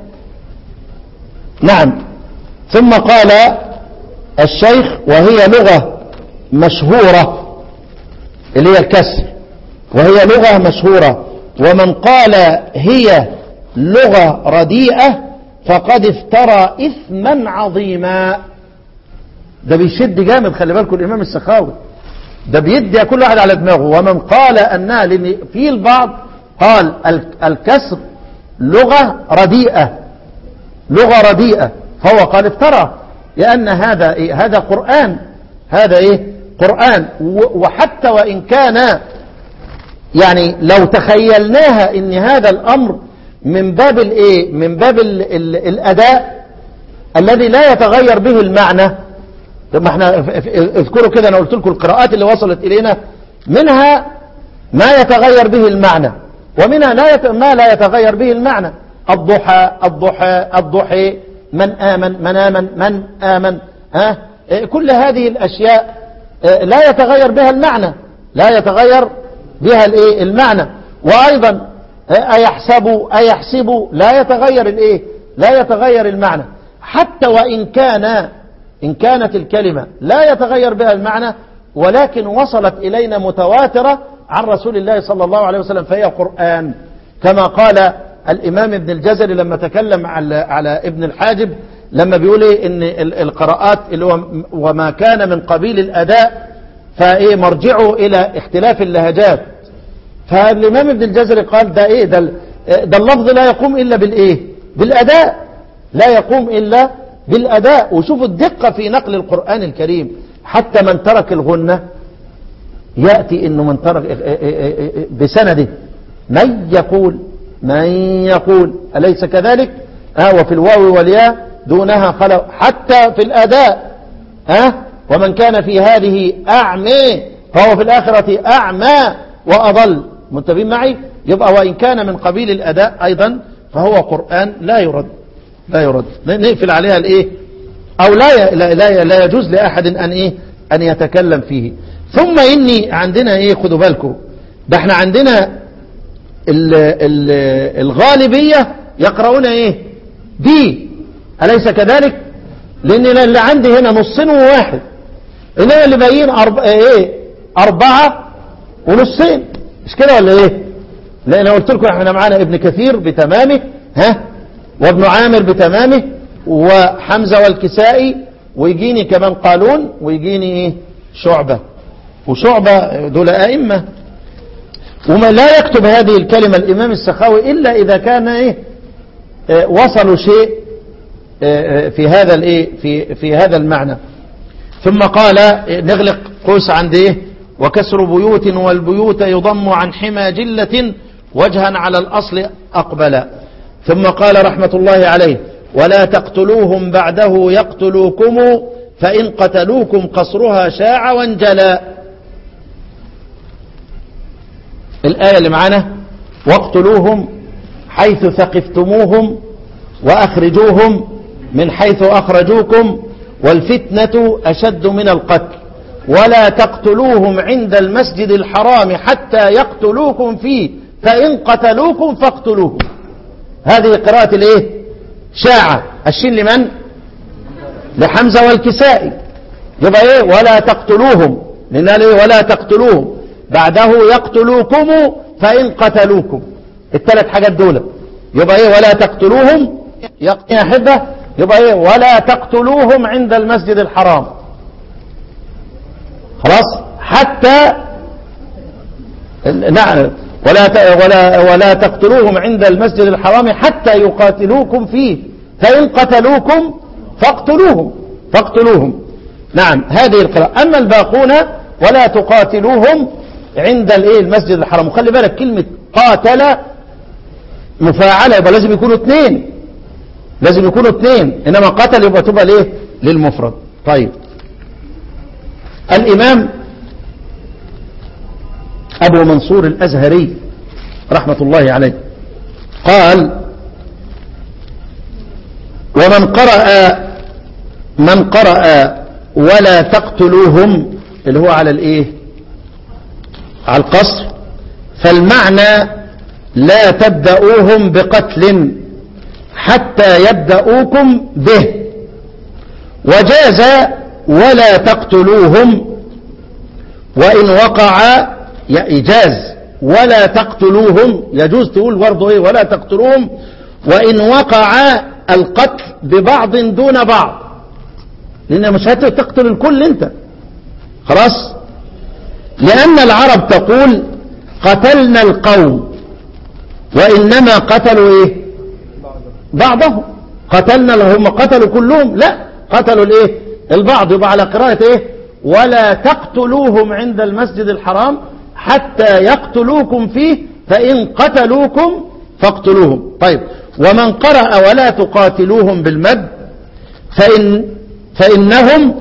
نعم ثم قال الشيخ وهي لغة مشهورة اللي هي الكسر وهي لغة مشهورة ومن قال هي لغة رديئة فقد افترى إثما عظيما ده بيشد جامد خلي بالكم الإمام السخاوي ده بيدي كل واحد على دماغه ومن قال أنها لأن في البعض قال الكسر لغة رديئة لغة رديئة فهو قال افترى لأن هذا إيه هذا قرآن هذا إيه قرآن وحتى وإن كان يعني لو تخيلناها ان هذا الأمر من باب الايه من باب ال ال الاداء الذي لا يتغير به المعنى ما احنا اذكروا كده انا قلت لكم القراءات اللي وصلت الينا منها ما يتغير به المعنى ومنها لا يت... ما لا يتغير به المعنى الضحى الضحى الضحى من آمن من آمن من آمن ها كل هذه الأشياء لا يتغير بها المعنى لا يتغير بها الايه المعنى وأيضا أيحسب أيحسب لا يتغير الايه لا يتغير المعنى حتى وإن كان إن كانت الكلمة لا يتغير بها المعنى ولكن وصلت إلينا متواترة عن رسول الله صلى الله عليه وسلم فهي قرآن كما قال الإمام ابن الجزري لما تكلم على, على ابن الحاجب لما بيقول إيه إن القراءات اللي هو وما كان من قبيل الأداء فإيه مرجعه إلى اختلاف اللهجات فالإمام ابن الجزري قال ده إيه ده, ده اللفظ لا يقوم إلا بالإيه بالأداء لا يقوم إلا بالأداء وشوفوا الدقة في نقل القرآن الكريم حتى من ترك الغنة يأتي إنه من ترك بسنده من يقول من يقول أليس كذلك آه وفي الواو والياء دونها خلق حتى في الأداء آه ومن كان في هذه أعمى فهو في الآخرة أعمى وأضل منتبهين معي يبقى وإن كان من قبيل الأداء أيضا فهو قرآن لا يرد لا يرد نقفل عليها الايه او لا لا لا يجوز لاحد ان ايه ان يتكلم فيه ثم اني عندنا ايه خدوا بالكم ده احنا عندنا ال ال الغالبيه يقرؤون ايه دي اليس كذلك لان اللي عندي هنا نصين وواحد انما اللي باقيين أربعة ايه اربعه ونصين مش كده ولا ايه لان قلت لكم احنا معانا ابن كثير بتمامه ها وابن عامر بتمامه وحمزة والكسائي ويجيني كمان قالون ويجيني ايه شعبة وشعبة دول أئمة وما لا يكتب هذه الكلمة الإمام السخاوي إلا إذا كان إيه اه وصلوا شيء اه في هذا الإيه في في هذا المعنى ثم قال نغلق قوس عند إيه وكسر بيوت والبيوت يضم عن حمى جلة وجها على الأصل أقبلا ثم قال رحمة الله عليه ولا تقتلوهم بعده يقتلوكم فإن قتلوكم قصرها شاع وانجلى الآية اللي معانا واقتلوهم حيث ثقفتموهم وأخرجوهم من حيث أخرجوكم والفتنة أشد من القتل ولا تقتلوهم عند المسجد الحرام حتى يقتلوكم فيه فإن قتلوكم فاقتلوهم هذه قراءة الايه شاعة الشين لمن لحمزة والكسائي يبقى ايه ولا تقتلوهم لأن ايه ولا تقتلوهم بعده يقتلوكم فإن قتلوكم الثلاث حاجات دول يبقى ايه ولا تقتلوهم يقتل أحبة يبقى ايه ولا تقتلوهم عند المسجد الحرام خلاص حتى نعم ولا ولا ولا تقتلوهم عند المسجد الحرام حتى يقاتلوكم فيه فإن قتلوكم فاقتلوهم فاقتلوهم نعم هذه القراءة أما الباقون ولا تقاتلوهم عند الايه المسجد الحرام وخلي بالك كلمة قاتل مفاعلة يبقى لازم يكونوا اثنين لازم يكونوا اثنين انما قتل يبقى تبقى ليه للمفرد طيب الامام ابو منصور الازهري رحمة الله عليه قال ومن قرأ من قرأ ولا تقتلوهم اللي هو على الايه على القصر فالمعنى لا تبدأوهم بقتل حتى يبدأوكم به وجاز ولا تقتلوهم وإن وقع إجاز ولا تقتلوهم يجوز تقول برضه إيه ولا تقتلوهم وإن وقع القتل ببعض دون بعض لأن مش هتقتل الكل أنت خلاص لأن العرب تقول قتلنا القوم وإنما قتلوا إيه بعضهم قتلنا هم قتلوا كلهم لا قتلوا الإيه البعض يبقى على قراءة إيه ولا تقتلوهم عند المسجد الحرام حتى يقتلوكم فيه فإن قتلوكم فاقتلوهم طيب ومن قرأ ولا تقاتلوهم بالمد فإن فإنهم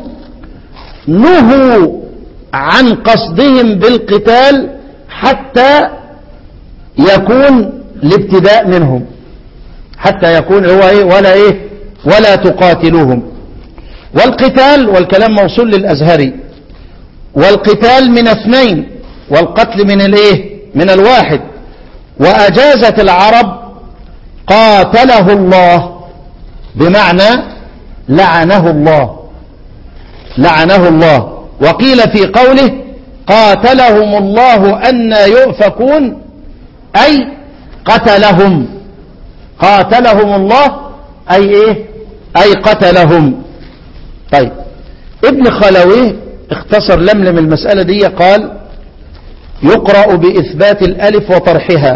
نهوا عن قصدهم بالقتال حتى يكون الابتداء منهم حتى يكون هو ايه ولا ايه ولا تقاتلوهم والقتال والكلام موصول للازهري والقتال من اثنين والقتل من الايه من الواحد واجازت العرب قاتله الله بمعنى لعنه الله لعنه الله وقيل في قوله قاتلهم الله أن يؤفكون أي قتلهم قاتلهم الله أي إيه أي قتلهم طيب ابن خلويه اختصر لملم المسألة دي قال يقرأ بإثبات الألف وطرحها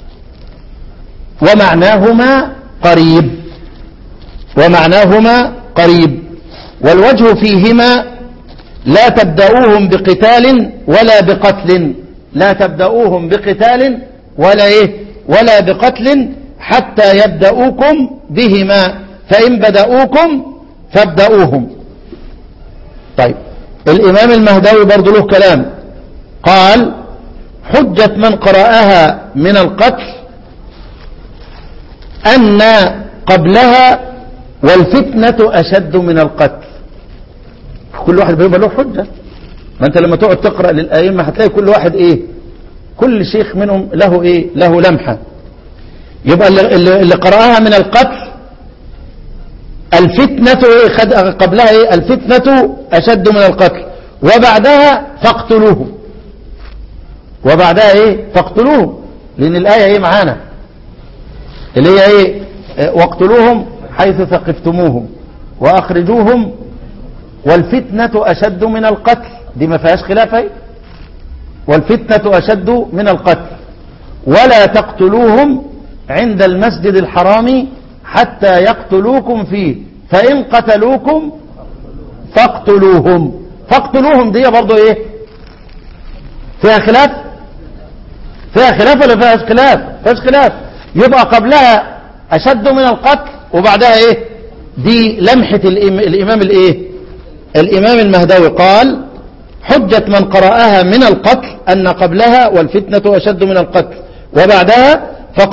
ومعناهما قريب ومعناهما قريب والوجه فيهما لا تبدأوهم بقتال ولا بقتل لا تبدأوهم بقتال ولا إيه ولا بقتل حتى يبدأوكم بهما فإن بدأوكم فابدأوهم طيب الإمام المهدوي برضو له كلام قال حجة من قرأها من القتل أن قبلها والفتنة أشد من القتل كل واحد بيبقى له حجة ما انت لما تقعد تقرأ للأئمة هتلاقي كل واحد ايه كل شيخ منهم له ايه له لمحة يبقى اللي, اللي قرأها من القتل الفتنة ايه خد قبلها ايه الفتنة أشد من القتل وبعدها فاقتلوهم وبعدها ايه فاقتلوهم لأن الآية ايه معانا اللي هي ايه واقتلوهم حيث ثقفتموهم وأخرجوهم والفتنة أشد من القتل دي ما فيهاش خلاف اهي والفتنة أشد من القتل ولا تقتلوهم عند المسجد الحرام حتى يقتلوكم فيه فإن قتلوكم فاقتلوهم فاقتلوهم دي برضو ايه فيها خلاف فيها خلاف ولا فيها خلاف فيهاش خلاف يبقى قبلها أشد من القتل وبعدها ايه دي لمحة الإمام الايه الإمام المهدوي قال حجة من قرأها من القتل أن قبلها والفتنة أشد من القتل وبعدها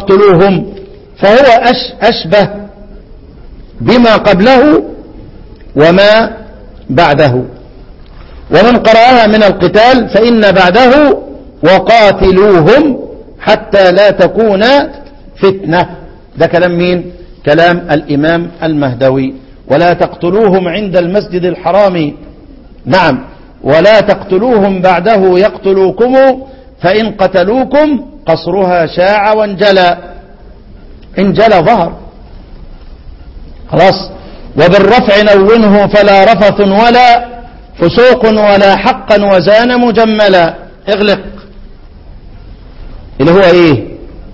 فاقتلوهم فهو أش أشبه بما قبله وما بعده ومن قرأها من القتال فإن بعده وقاتلوهم حتى لا تكون فتنة ده كلام مين كلام الإمام المهدوي ولا تقتلوهم عند المسجد الحرام نعم ولا تقتلوهم بعده يقتلوكم فإن قتلوكم قصرها شاع وانجلى انجلى ظهر خلاص وبالرفع نونه فلا رفث ولا فسوق ولا حقا وزان مجملا اغلق اللي هو ايه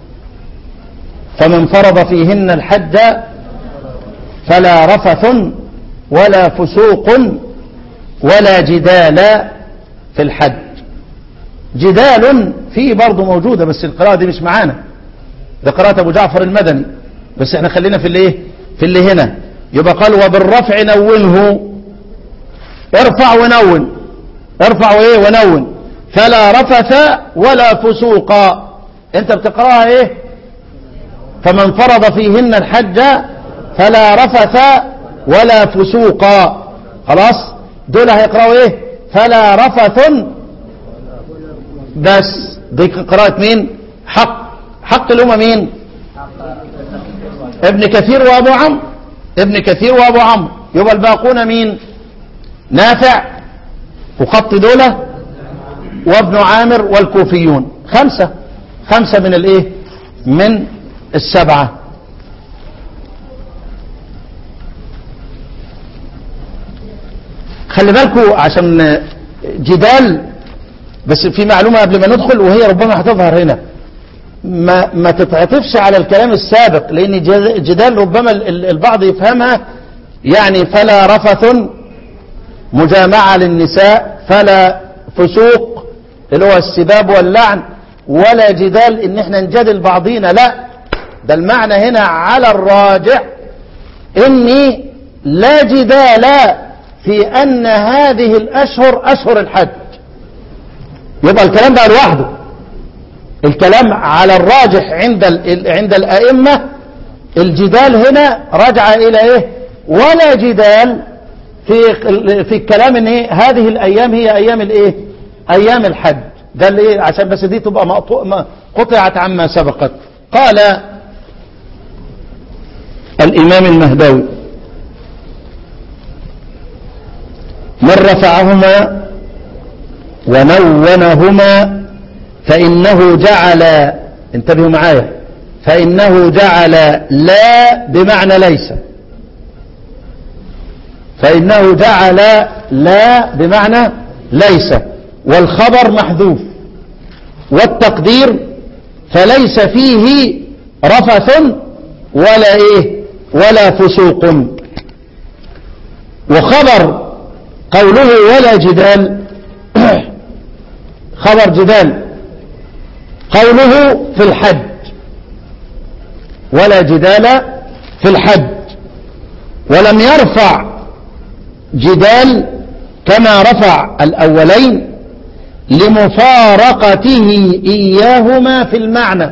فمن فرض فيهن الحج فلا رفث ولا فسوق ولا جدال في الحج جدال فيه برضه موجودة بس القراءة دي مش معانا ده قراءة أبو جعفر المدني بس احنا خلينا في اللي ايه في اللي هنا يبقى قال وبالرفع نونه ارفع ونون ارفع وايه ونون فلا رفث ولا فسوق انت بتقراها ايه فمن فرض فيهن الحج فلا رفث ولا فسوق خلاص دول هيقراوا ايه فلا رفث بس دي قراءة مين حق حق اللي هم مين ابن كثير وابو عمرو ابن كثير وابو عمرو يبقى الباقون مين نافع وخط دولة وابن عامر والكوفيون خمسة خمسة من الايه من السبعة خلي بالكوا عشان جدال بس في معلومة قبل ما ندخل وهي ربما هتظهر هنا ما, ما تتعطفش على الكلام السابق لأن جدال ربما البعض يفهمها يعني فلا رفث مجامعة للنساء فلا فسوق اللي هو السباب واللعن ولا جدال ان احنا نجادل بعضينا لا ده المعنى هنا على الراجح اني لا جدال في ان هذه الاشهر اشهر الحج يبقى الكلام بقى لوحده الكلام على الراجح عند عند الائمه الجدال هنا رجع الى ايه ولا جدال في في الكلام ان ايه هذه الايام هي ايام الايه ايام الحج ده اللي ايه عشان بس دي تبقى مقطوع قطعت عما سبقت قال الامام المهدوي من رفعهما ونونهما فانه جعل انتبهوا معايا فانه جعل لا بمعنى ليس فإنه جعل لا بمعنى ليس والخبر محذوف والتقدير فليس فيه رفث ولا ايه ولا فسوق وخبر قوله ولا جدال خبر جدال قوله في الحج ولا جدال في الحج ولم يرفع جدال كما رفع الأولين لمفارقته إياهما في المعنى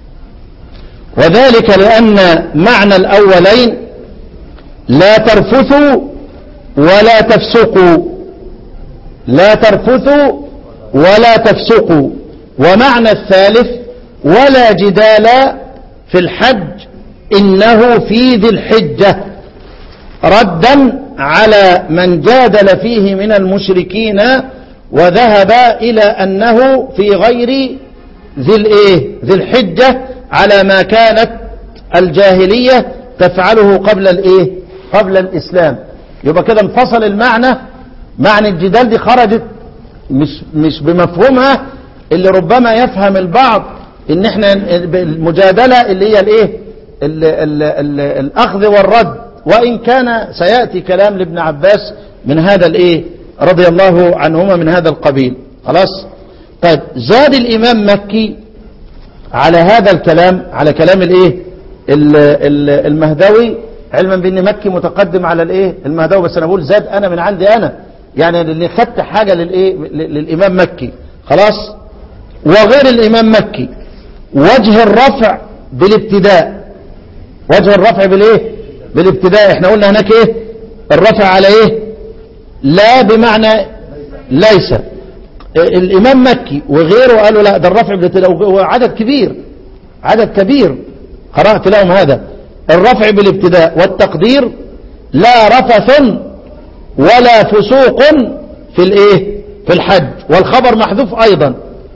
وذلك لأن معنى الأولين لا ترفثوا ولا تفسقوا لا ترفثوا ولا تفسقوا ومعنى الثالث ولا جدال في الحج إنه في ذي الحجة ردا على من جادل فيه من المشركين وذهب إلى أنه في غير ذي الإيه ذي الحجة على ما كانت الجاهلية تفعله قبل الإيه قبل الإسلام يبقى كده انفصل المعنى معنى الجدال دي خرجت مش مش بمفهومها اللي ربما يفهم البعض ان احنا المجادلة اللي هي الايه ال ال ال الاخذ والرد وان كان سيأتي كلام لابن عباس من هذا الايه رضي الله عنهما من هذا القبيل خلاص طيب زاد الامام مكي على هذا الكلام على كلام الايه المهدوي علما بان مكي متقدم على الايه المهدوي بس انا بقول زاد انا من عندي انا يعني اللي خدت حاجة للايه للامام مكي خلاص وغير الامام مكي وجه الرفع بالابتداء وجه الرفع بالايه بالابتداء احنا قلنا هناك ايه الرفع على ايه لا بمعنى ليس الامام مكي وغيره قالوا لا ده الرفع بالابتداء وعدد كبير عدد كبير قرأت لهم هذا الرفع بالابتداء والتقدير لا رفث ولا فسوق في الايه في الحج والخبر محذوف ايضا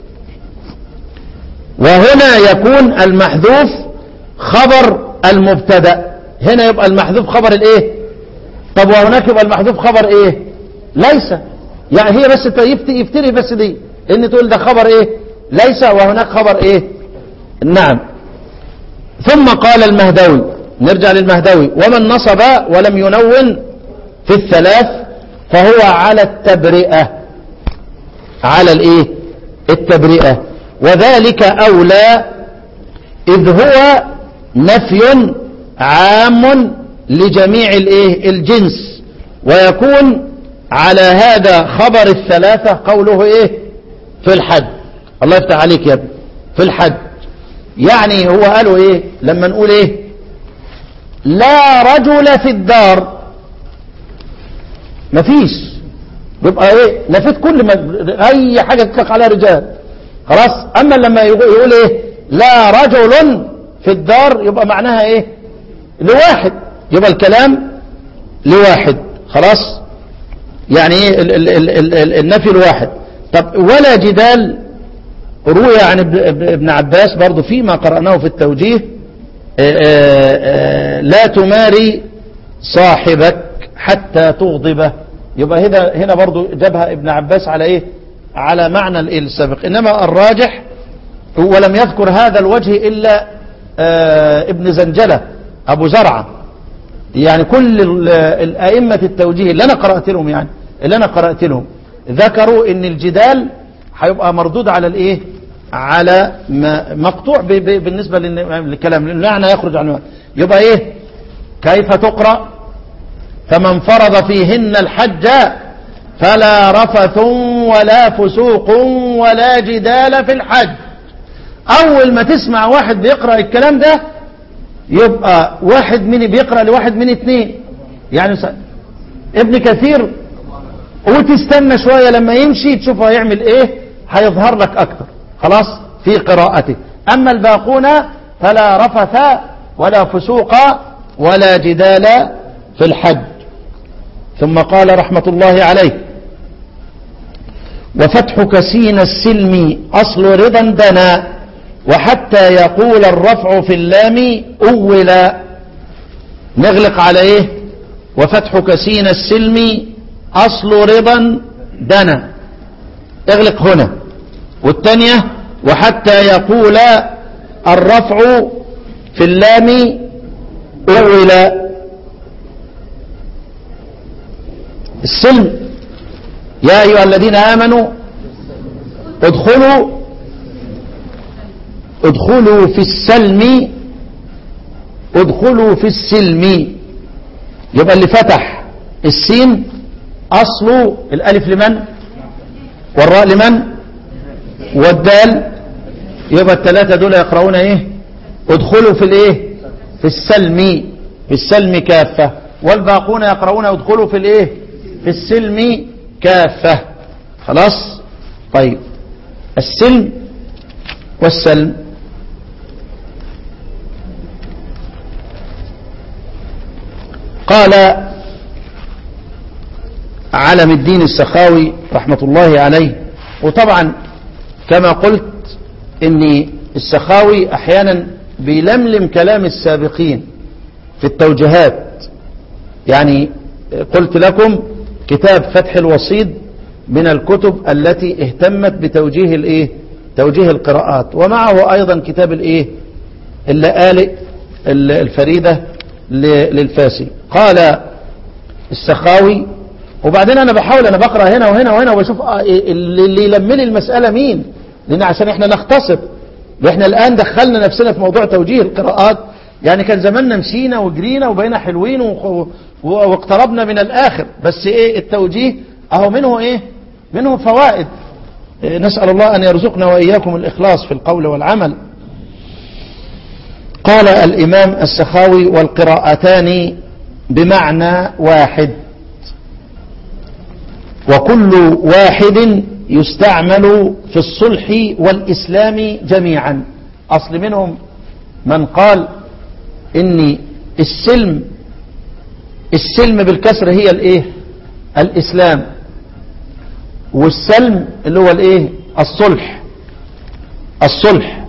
وهنا يكون المحذوف خبر المبتدا هنا يبقى المحذوف خبر الايه طب وهناك يبقى المحذوف خبر ايه ليس يعني هي بس يفتري, يفتري بس دي ان تقول ده خبر ايه ليس وهناك خبر ايه نعم ثم قال المهدوي نرجع للمهدوي ومن نصب ولم ينون في الثلاث فهو على التبرئة على الايه التبرئة وذلك اولى اذ هو نفي عام لجميع الايه الجنس ويكون على هذا خبر الثلاثة قوله ايه في الحج الله يفتح عليك يا ابني في الحج يعني هو قالوا ايه لما نقول ايه لا رجل في الدار مفيش يبقى ايه نفيت كل ما اي حاجة تطلق عليها رجال خلاص اما لما يقول ايه لا رجل في الدار يبقى معناها ايه لواحد يبقى الكلام لواحد خلاص يعني ايه ال ال ال ال ال النفي الواحد طب ولا جدال روي عن ابن عباس برضو فيما قرأناه في التوجيه آآ آآ لا تماري صاحبك حتى تغضبه يبقى هنا هنا برضو جابها ابن عباس على ايه على معنى السابق انما الراجح ولم يذكر هذا الوجه الا ابن زنجلة ابو زرعة يعني كل الائمة التوجيه اللي انا قرأت لهم يعني اللي انا قرأت لهم ذكروا ان الجدال هيبقى مردود على الايه على ما مقطوع ب ب بالنسبة للكلام لأنه معنى يخرج عن يبقى ايه كيف تقرأ فمن فرض فيهن الحج فلا رفث ولا فسوق ولا جدال في الحج اول ما تسمع واحد بيقرأ الكلام ده يبقى واحد من بيقرأ لواحد من اتنين يعني ابن كثير وتستنى شوية لما يمشي تشوف هيعمل ايه هيظهر لك اكتر خلاص في قراءته اما الباقون فلا رفث ولا فسوق ولا جدال في الحج ثم قال رحمة الله عليه وفتح كسين السلم أصل رضا دنا وحتى يقول الرفع في اللام أولا نغلق على إيه وفتح كسين السلم أصل رضا دنا اغلق هنا والثانية وحتى يقول الرفع في اللام أولا السلم يا أيها الذين آمنوا ادخلوا ادخلوا في السلم ادخلوا في السلم يبقى اللي فتح السين أصله الألف لمن والراء لمن والدال يبقى الثلاثة دول يقرؤون ايه ادخلوا في الايه في السلم في السلم كافة والباقون يقرؤون ادخلوا في الايه في السلم كافة خلاص طيب السلم والسلم قال علم الدين السخاوي رحمة الله عليه وطبعا كما قلت ان السخاوي احيانا بيلملم كلام السابقين في التوجيهات يعني قلت لكم كتاب فتح الوصيد من الكتب التي اهتمت بتوجيه الايه توجيه القراءات ومعه ايضا كتاب الايه اللآلئ الفريدة للفاسي قال السخاوي وبعدين انا بحاول انا بقرا هنا وهنا وهنا وبشوف اللي يلملي المسألة مين لان عشان احنا نختصر واحنا الان دخلنا نفسنا في موضوع توجيه القراءات يعني كان زماننا مشينا وجرينا وبقينا حلوين واقتربنا من الاخر بس ايه التوجيه اهو منه ايه منه فوائد إيه نسأل الله ان يرزقنا واياكم الاخلاص في القول والعمل قال الامام السخاوي والقراءتان بمعنى واحد وكل واحد يستعمل في الصلح والإسلام جميعا أصل منهم من قال إن السلم السلم بالكسر هي الايه الإسلام والسلم اللي هو الايه الصلح الصلح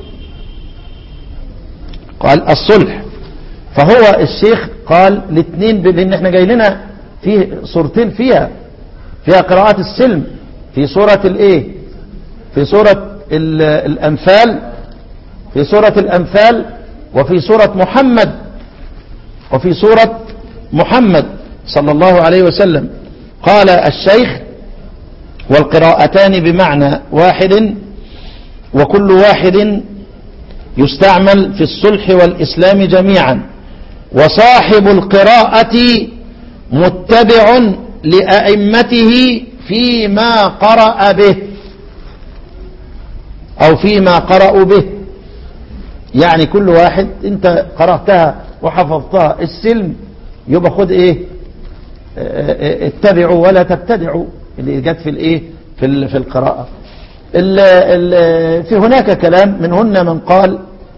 قال الصلح فهو الشيخ قال الاثنين لان احنا جاي لنا في صورتين فيها فيها قراءات السلم في سورة الايه في سورة ال- الانفال في سورة الانفال وفي سورة محمد وفي سورة محمد صلى الله عليه وسلم قال الشيخ والقراءتان بمعنى واحد وكل واحد يستعمل في الصلح والإسلام جميعا وصاحب القراءة متبع لأئمته فيما قرأ به أو فيما قرأوا به يعني كل واحد انت قرأتها وحفظتها السلم يبقى خد ايه اه اه اتبعوا ولا تبتدعوا اللي جت في الايه في ال- في القراءة ال ال في هناك كلام منهن من قال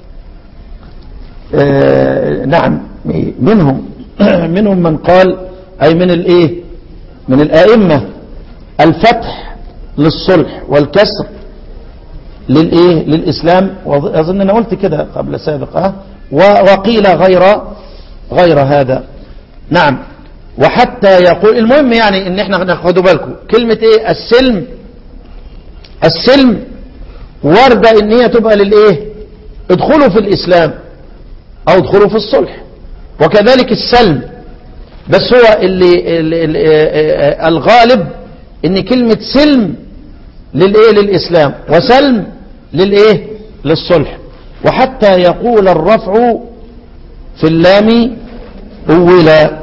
اه نعم منهم منهم من قال اي من الايه من الائمه الفتح للصلح والكسر للايه للاسلام واظن انا قلت كده قبل سابقا وقيل غير غير هذا نعم وحتى يقول المهم يعني ان احنا ناخدوا بالكم كلمة ايه السلم السلم وردة ان هي تبقى للايه ادخلوا في الاسلام او ادخلوا في الصلح وكذلك السلم بس هو اللي, اللي, اللي آه، الغالب ان كلمة سلم للايه للاسلام وسلم للايه للصلح وحتى يقول الرفع في اللام أولا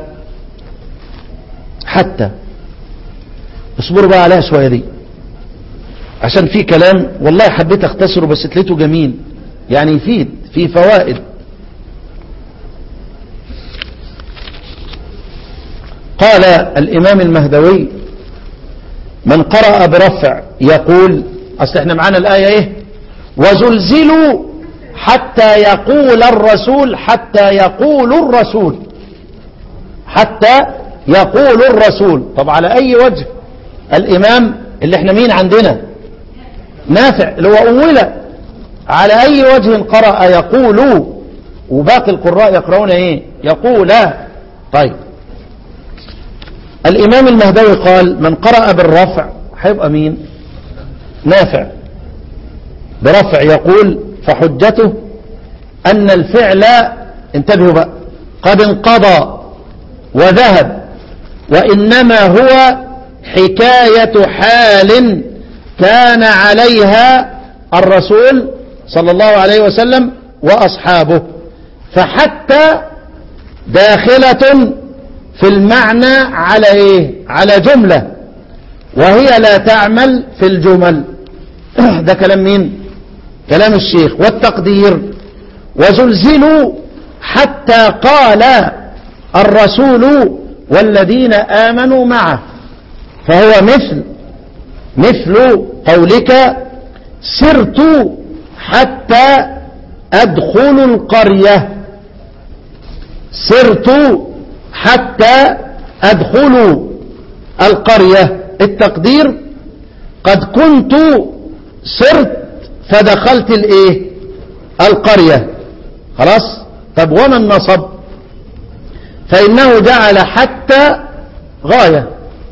حتى اصبروا بقى عليها شوية دي عشان في كلام والله حبيت اختصره بس تليته جميل يعني يفيد في فوائد قال الإمام المهدوي من قرأ برفع يقول أصل احنا معانا الآية ايه وزلزلوا حتى يقول الرسول حتى يقول الرسول حتى يقول الرسول طب على أي وجه الإمام اللي احنا مين عندنا نافع اللي هو أولى على أي وجه قرأ يقول وباقي القراء يقرؤون ايه يقول طيب الإمام المهدوي قال من قرأ بالرفع هيبقى مين نافع برفع يقول فحجته أن الفعل انتبهوا بقى قد انقضى وذهب وإنما هو حكاية حال كان عليها الرسول صلى الله عليه وسلم وأصحابه فحتى داخلة في المعنى على ايه على جملة وهي لا تعمل في الجمل ده كلام مين كلام الشيخ والتقدير وزلزلوا حتى قال الرسول والذين آمنوا معه فهو مثل مثل قولك سرت حتى أدخل القرية سرت حتى أدخل القرية التقدير قد كنت سرت فدخلت الايه القرية خلاص طب وما النصب فإنه جعل حتى غاية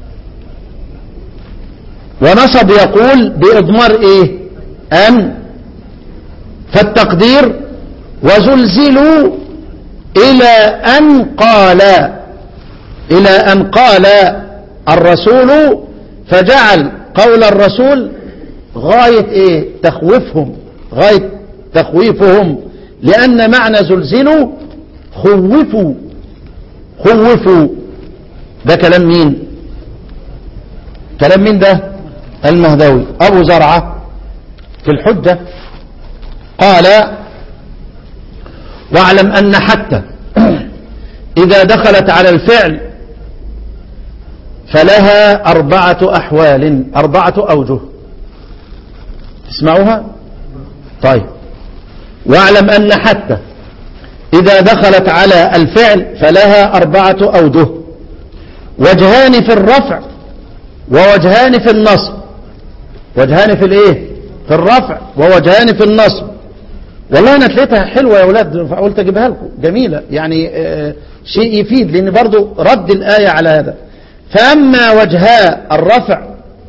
ونصب يقول بإضمار ايه أن فالتقدير وزلزلوا إلى أن قال إلى أن قال الرسول فجعل قول الرسول غاية إيه تخويفهم غاية تخويفهم لأن معنى زلزلوا خوفوا خوفوا ده كلام مين كلام مين ده المهدوي أبو زرعة في الحجة قال واعلم أن حتى إذا دخلت على الفعل فلها أربعة أحوال أربعة أوجه تسمعوها طيب واعلم أن حتى إذا دخلت على الفعل فلها أربعة أوجه وجهان في الرفع ووجهان في النصب وجهان في الايه في الرفع ووجهان في النصب والله انا تلاقيتها حلوه يا اولاد فقلت اجيبها لكم جميله يعني آه شيء يفيد لان برضو رد الايه على هذا فاما وجها الرفع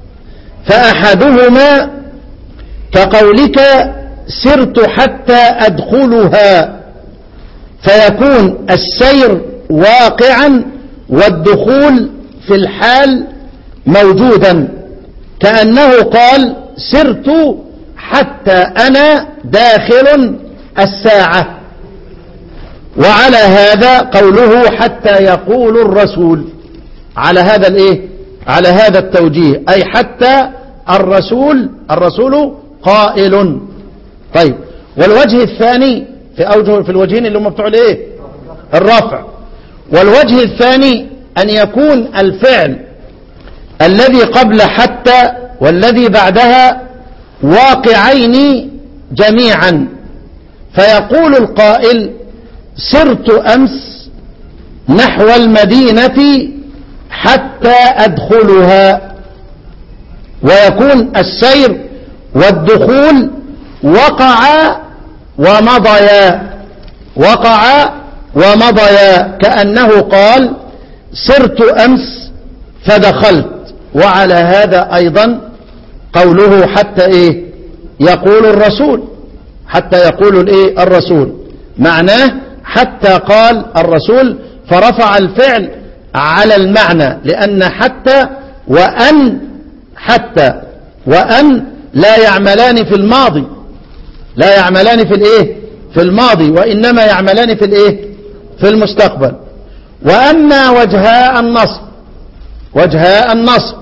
فاحدهما كقولك سرت حتى ادخلها فيكون السير واقعا والدخول في الحال موجودا كأنه قال سرت حتى أنا داخل الساعة وعلى هذا قوله حتى يقول الرسول على هذا الايه على هذا التوجيه أي حتى الرسول الرسول قائل طيب والوجه الثاني في أوجه في الوجهين اللي هم بتوع الايه الرفع والوجه الثاني أن يكون الفعل الذي قبل حتى والذي بعدها واقعين جميعا فيقول القائل سرت أمس نحو المدينة حتى أدخلها ويكون السير والدخول وقع ومضيا وقع ومضيا كأنه قال سرت أمس فدخلت وعلى هذا أيضا قوله حتى إيه يقول الرسول حتى يقول الإيه الرسول معناه حتى قال الرسول فرفع الفعل على المعنى لأن حتى وأن حتى وأن لا يعملان في الماضي لا يعملان في الإيه في الماضي وإنما يعملان في الإيه في المستقبل وأما وجهاء النصب وجهاء النصب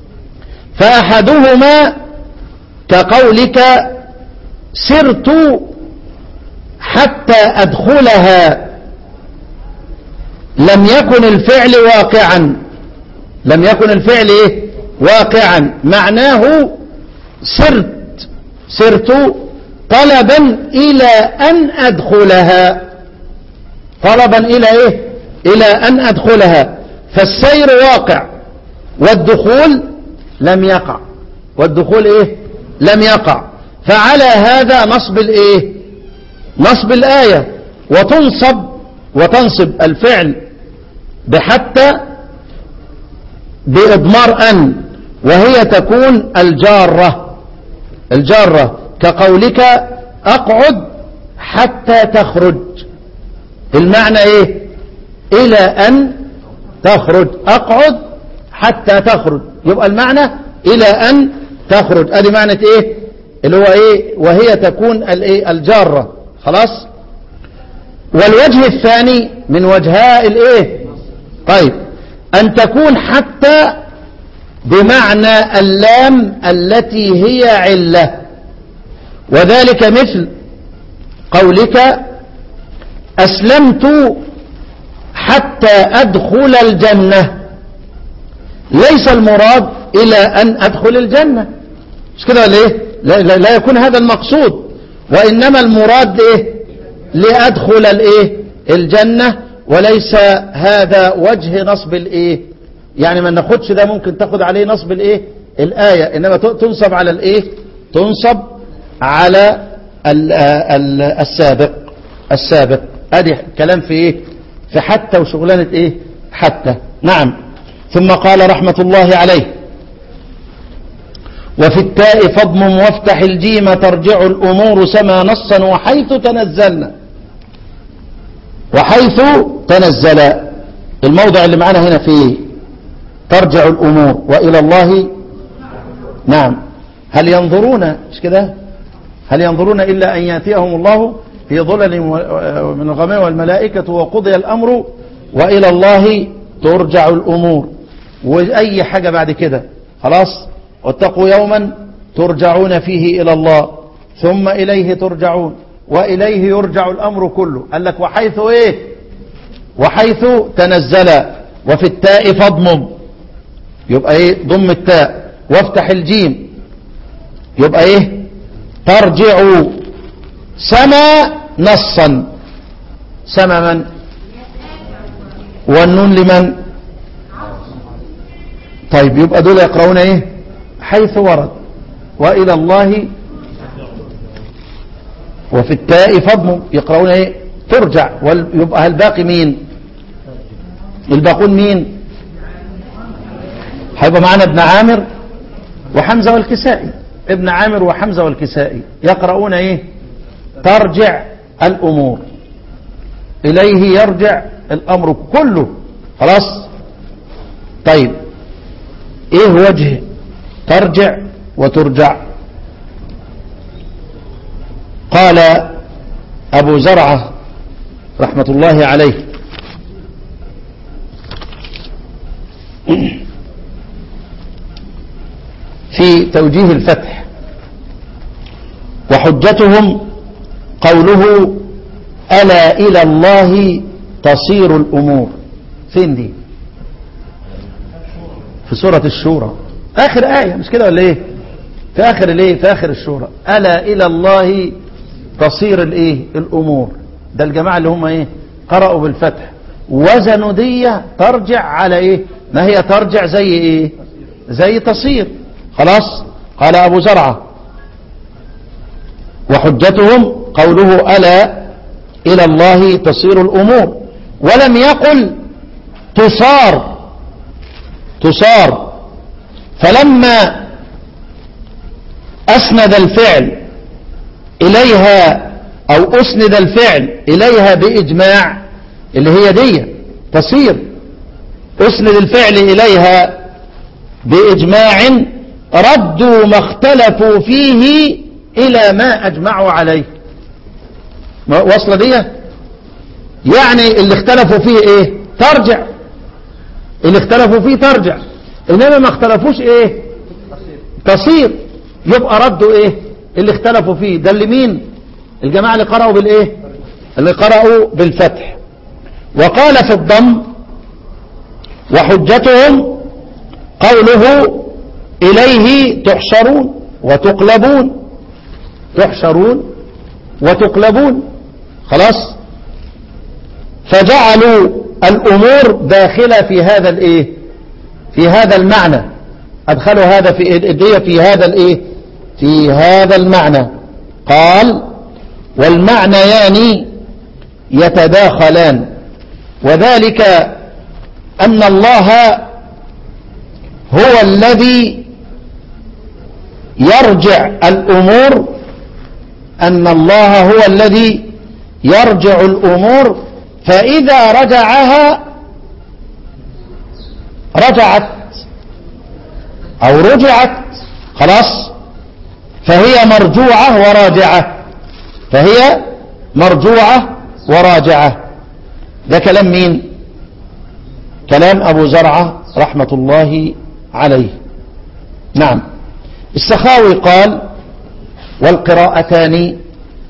فأحدهما كقولك سرت حتى أدخلها لم يكن الفعل واقعا لم يكن الفعل إيه؟ واقعا معناه سرت سرت طلبا إلى أن أدخلها طلبا إلى إيه إلى أن أدخلها فالسير واقع والدخول لم يقع والدخول إيه لم يقع فعلى هذا نصب الإيه نصب الآية وتنصب وتنصب الفعل بحتى بإضمار أن وهي تكون الجارة الجارة كقولك أقعد حتى تخرج المعنى إيه إلى أن تخرج أقعد حتى تخرج يبقى المعنى إلى أن تخرج ادي معنى إيه اللي هو إيه وهي تكون الإيه الجارة خلاص والوجه الثاني من وجهاء الإيه طيب أن تكون حتى بمعنى اللام التي هي علة وذلك مثل قولك أسلمت حتى أدخل الجنة ليس المراد إلى أن أدخل الجنة مش كده ولا إيه لا, لا, لا يكون هذا المقصود وإنما المراد إيه لأدخل الإيه الجنة وليس هذا وجه نصب الإيه يعني ما ناخدش ده ممكن تاخد عليه نصب الإيه الآية إنما تنصب على الإيه تنصب على ال ال السابق السابق ادي كلام في ايه في حتى وشغلانة ايه حتى نعم ثم قال رحمة الله عليه وفي التاء فضم وافتح الجيم ترجع الأمور سما نصا وحيث تنزلنا وحيث تنزل الموضع اللي معنا هنا فيه ترجع الأمور وإلى الله نعم هل ينظرون مش كده هل ينظرون إلا أن يأتيهم الله في ظلل من الغمام والملائكة وقضي الأمر وإلى الله ترجع الأمور وأي حاجة بعد كده خلاص واتقوا يوما ترجعون فيه إلى الله ثم إليه ترجعون وإليه يرجع الأمر كله قال لك وحيث إيه وحيث تنزل وفي التاء فاضمم يبقى ايه ضم التاء وافتح الجيم يبقى ايه ترجع سما نصا سما من والنون لمن طيب يبقى دول يقرؤون ايه حيث ورد والى الله وفي التاء فضم يقرؤون ايه ترجع ويبقى الباقي مين الباقون مين هيبقى معنا ابن عامر وحمزة والكسائي ابن عامر وحمزة والكسائي يقرؤون ايه ترجع الامور اليه يرجع الامر كله خلاص طيب ايه وجه ترجع وترجع قال ابو زرعه رحمه الله عليه في توجيه الفتح وحجتهم قوله ألا إلى الله تصير الأمور فين دي في سورة الشورى آخر آية مش كده ولا إيه في آخر الإيه في آخر الشورى ألا إلى الله تصير الإيه الأمور ده الجماعة اللي هم إيه قرأوا بالفتح وزن دية ترجع على إيه ما هي ترجع زي إيه زي تصير خلاص قال أبو زرعة وحجتهم قوله ألا إلى الله تصير الأمور ولم يقل تصار تصار فلما أسند الفعل إليها أو أسند الفعل إليها بإجماع اللي هي دي تصير أسند الفعل إليها بإجماع ردوا ما اختلفوا فيه إلى ما أجمعوا عليه وصل دي يعني اللي اختلفوا فيه ايه ترجع اللي اختلفوا فيه ترجع انما ما اختلفوش ايه تصير يبقى ردوا ايه اللي اختلفوا فيه ده اللي مين الجماعة اللي قرأوا بالايه اللي قرأوا بالفتح وقال في الضم وحجتهم قوله إليه تحشرون وتقلبون تحشرون وتقلبون خلاص فجعلوا الأمور داخلة في هذا الايه في هذا المعنى أدخلوا هذا في الدية في هذا الايه في هذا المعنى قال والمعنيان يتداخلان وذلك أن الله هو الذي يرجع الأمور أن الله هو الذي يرجع الأمور فإذا رجعها رجعت أو رجعت خلاص فهي مرجوعة وراجعة فهي مرجوعة وراجعة ده كلام مين كلام أبو زرعة رحمة الله عليه نعم السخاوي قال والقراءتان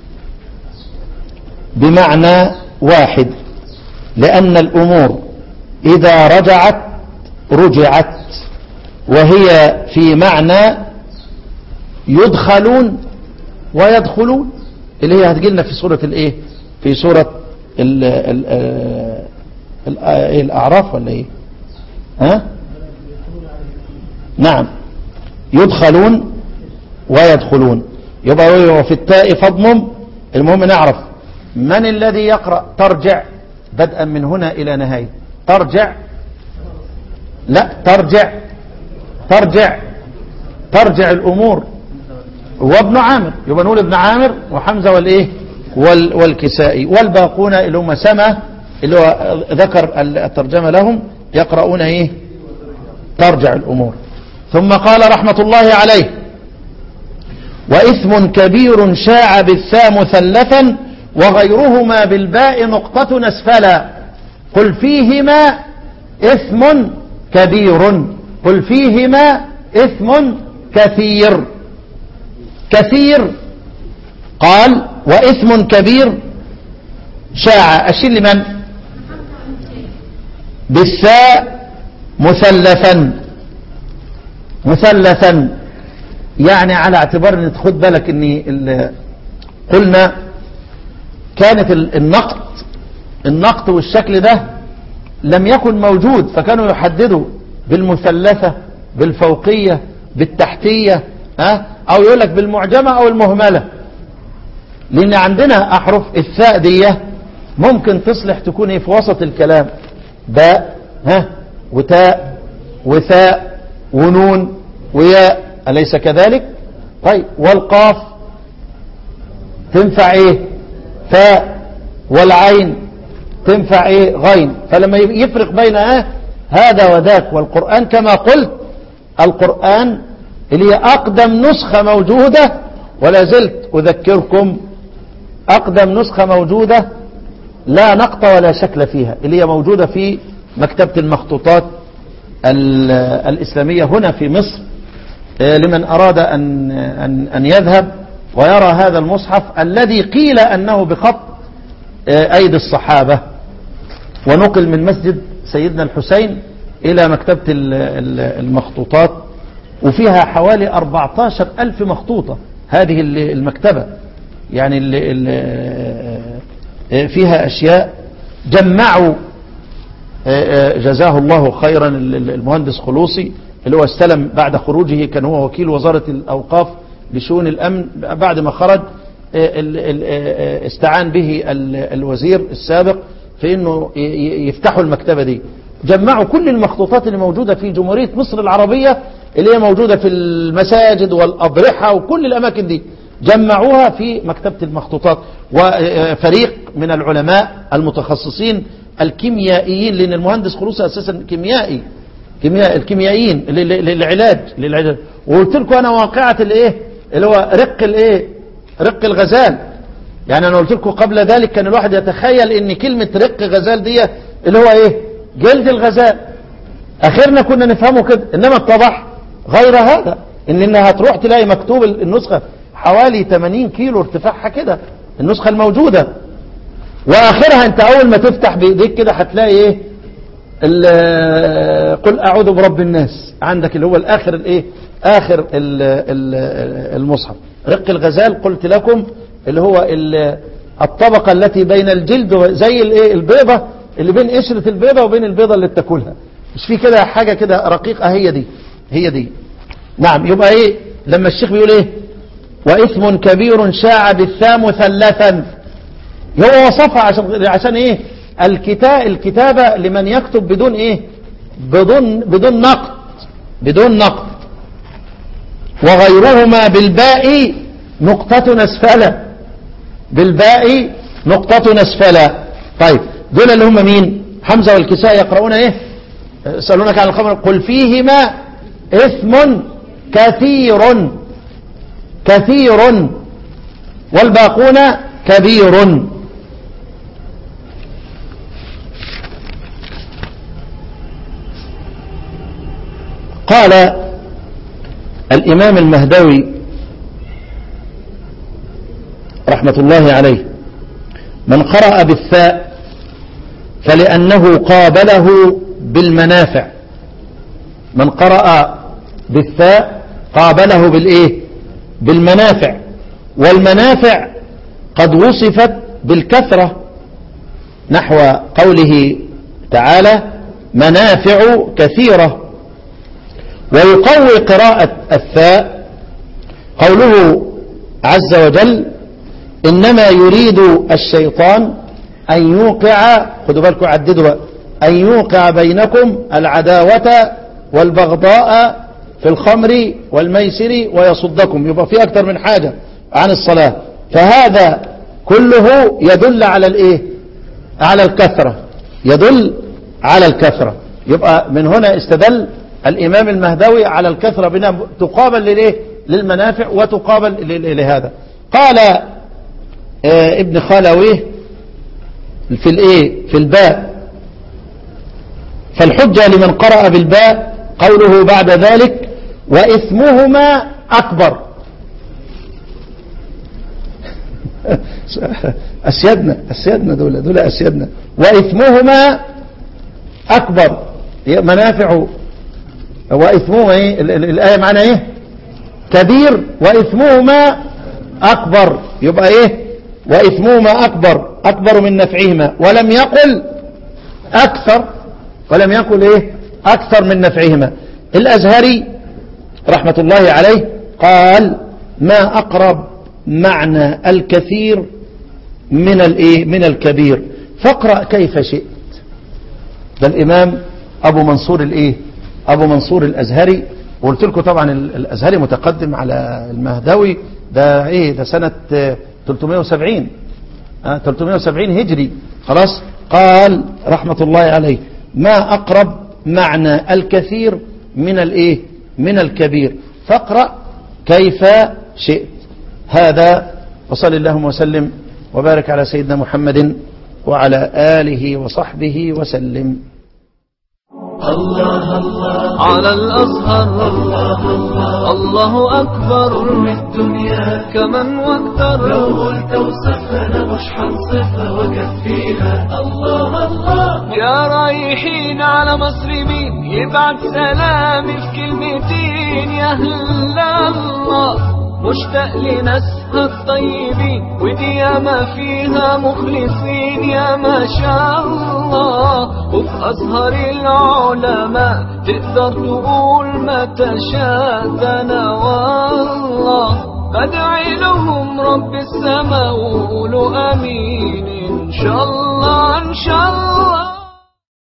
بمعنى واحد لأن الأمور إذا رجعت رجعت وهي في معنى يدخلون ويدخلون اللي هي هتجيلنا في سورة الايه في سورة ال ال ال الأعراف ولا ايه ها نعم يدخلون ويدخلون يبقى في التاء فضمم المهم نعرف من الذي يقرأ ترجع بدءا من هنا إلى نهاية ترجع لا ترجع ترجع ترجع الأمور وابن عامر يبقى نقول ابن عامر وحمزة والإيه وال والكسائي والباقون اللي هم سما اللي هو ذكر الترجمة لهم يقرؤون إيه ترجع الأمور ثم قال رحمة الله عليه وإثم كبير شاع بالثاء مثلثا وغيرهما بالباء نقطة أسفلا قل فيهما إثم كبير قل فيهما إثم كثير كثير قال وإثم كبير شاع أشيل لمن بالثاء مثلثا مثلثا يعني على اعتبار ان خد بالك ان ال- قلنا كانت ال- النقط النقط والشكل ده لم يكن موجود فكانوا يحددوا بالمثلثة بالفوقية بالتحتية ها او يقول لك بالمعجمة او المهملة لان عندنا احرف الثاء دي ممكن تصلح تكون ايه في وسط الكلام باء ها وتاء وثاء ونون وياء أليس كذلك طيب والقاف تنفع ايه فاء والعين تنفع ايه غين فلما يفرق بين اه هذا وذاك والقرآن كما قلت القرآن اللي هي أقدم نسخة موجودة ولا زلت أذكركم أقدم نسخة موجودة لا نقط ولا شكل فيها اللي هي موجودة في مكتبة المخطوطات ال- الإسلامية هنا في مصر آه، لمن أراد أن, أن, أن يذهب ويرى هذا المصحف الذي قيل أنه بخط آه، أيدي الصحابة ونقل من مسجد سيدنا الحسين إلى مكتبة ال- ال- المخطوطات وفيها حوالي 14 ألف مخطوطة هذه ال- المكتبة يعني ال- ال- آه، فيها أشياء جمعوا آه، آه، جزاه الله خيرا ال- ال- المهندس خلوصي اللي هو استلم بعد خروجه كان هو وكيل وزارة الأوقاف لشؤون الأمن بعد ما خرج آه، ال- ال- آه، استعان به ال- الوزير السابق في انه ي- ي- يفتحوا المكتبة دي جمعوا كل المخطوطات اللي موجودة في جمهورية مصر العربية اللي هي موجودة في المساجد والأضرحة وكل الأماكن دي جمعوها في مكتبة المخطوطات وفريق من العلماء المتخصصين الكيميائيين لأن المهندس خلوصي أساسا كيميائي كيمياء الكيميائيين ل- ل- للعلاج للعلاج وقلت لكم أنا واقعة الإيه اللي هو رق الإيه رق الغزال يعني أنا قلت لكم قبل ذلك كان الواحد يتخيل إن كلمة رق غزال دي اللي هو إيه جلد الغزال اخرنا كنا نفهمه كده انما اتضح غير هذا ان انها هتروح تلاقي مكتوب النسخة حوالي 80 كيلو ارتفاعها كده النسخة الموجودة واخرها انت اول ما تفتح بايديك كده هتلاقي ايه ال- قل اعوذ برب الناس عندك اللي هو الاخر الايه اخر ال- ال- المصحف رق الغزال قلت لكم اللي هو ال- الطبقة التي بين الجلد و- زي الايه البيضة اللي بين قشرة البيضة وبين البيضة اللي بتاكلها مش في كده حاجة كده رقيقة هي دي هي دي نعم يبقى ايه لما الشيخ بيقول ايه وإثم كبير شاع بالثاء مثلثا هو وصفها عشان عشان ايه الكتاب الكتابة لمن يكتب بدون ايه بدون بدون نقد بدون نقد وغيرهما بالباء نقطة أسفلة بالباء نقطة أسفلة طيب دول اللي هم مين حمزة والكساء يقرؤون ايه يسألونك عن الخمر قل فيهما إثم كثير كثير والباقون كبير قال الإمام المهدوي رحمة الله عليه من قرأ بالثاء فلأنه قابله بالمنافع من قرأ بالثاء قابله بالإيه بالمنافع والمنافع قد وصفت بالكثرة نحو قوله تعالى منافع كثيرة ويقوي قراءة الثاء قوله عز وجل إنما يريد الشيطان أن يوقع خدوا بالكم عددوا بقى أن يوقع بينكم العداوة والبغضاء في الخمر والميسر ويصدكم يبقى في أكثر من حاجة عن الصلاة فهذا كله يدل على الإيه على الكثرة يدل على الكثرة يبقى من هنا استدل الإمام المهدوي على الكثرة بنا تقابل للإيه للمنافع وتقابل ل- لهذا قال آه ابن خالويه في الايه في الباء فالحجة لمن قرأ بالباء قوله بعد ذلك وإثمهما أكبر أسيادنا أسيادنا دول دول أسيادنا وإثمهما أكبر منافع وإثمهما إيه ال- ال- الآية معنى إيه كبير وإثمهما أكبر يبقى إيه وإثمهما أكبر أكبر من نفعهما ولم يقل أكثر ولم يقل إيه أكثر من نفعهما الأزهري رحمة الله عليه قال ما أقرب معنى الكثير من الإيه من الكبير فاقرأ كيف شئت ده الإمام أبو منصور الإيه أبو منصور الأزهري وقلت لكم طبعا ال- الأزهري متقدم على المهدوي ده إيه ده سنة آه، 370 آه، 370 هجري خلاص قال رحمة الله عليه ما أقرب معنى الكثير من الإيه من الكبير فاقرأ كيف شئت هذا وصل اللهم وسلم وبارك على سيدنا محمد وعلى آله وصحبه وسلم الله الله على الأزهر الله الله الله أكبر من الدنيا كمن واكثر لو قلت وصفها انا مش هنصفها وكفيها الله الله يا رايحين على مصر مين يبعت سلامي في كلمتين يا هلا الله مشتاق لناسها الطيبين ودي ياما فيها مخلصين يا ما شاء الله وفي أزهر العلماء تقدر تقول ما تشاء ده أنا والله بدعي لهم رب السماء وقولوا امين ان شاء الله ان شاء الله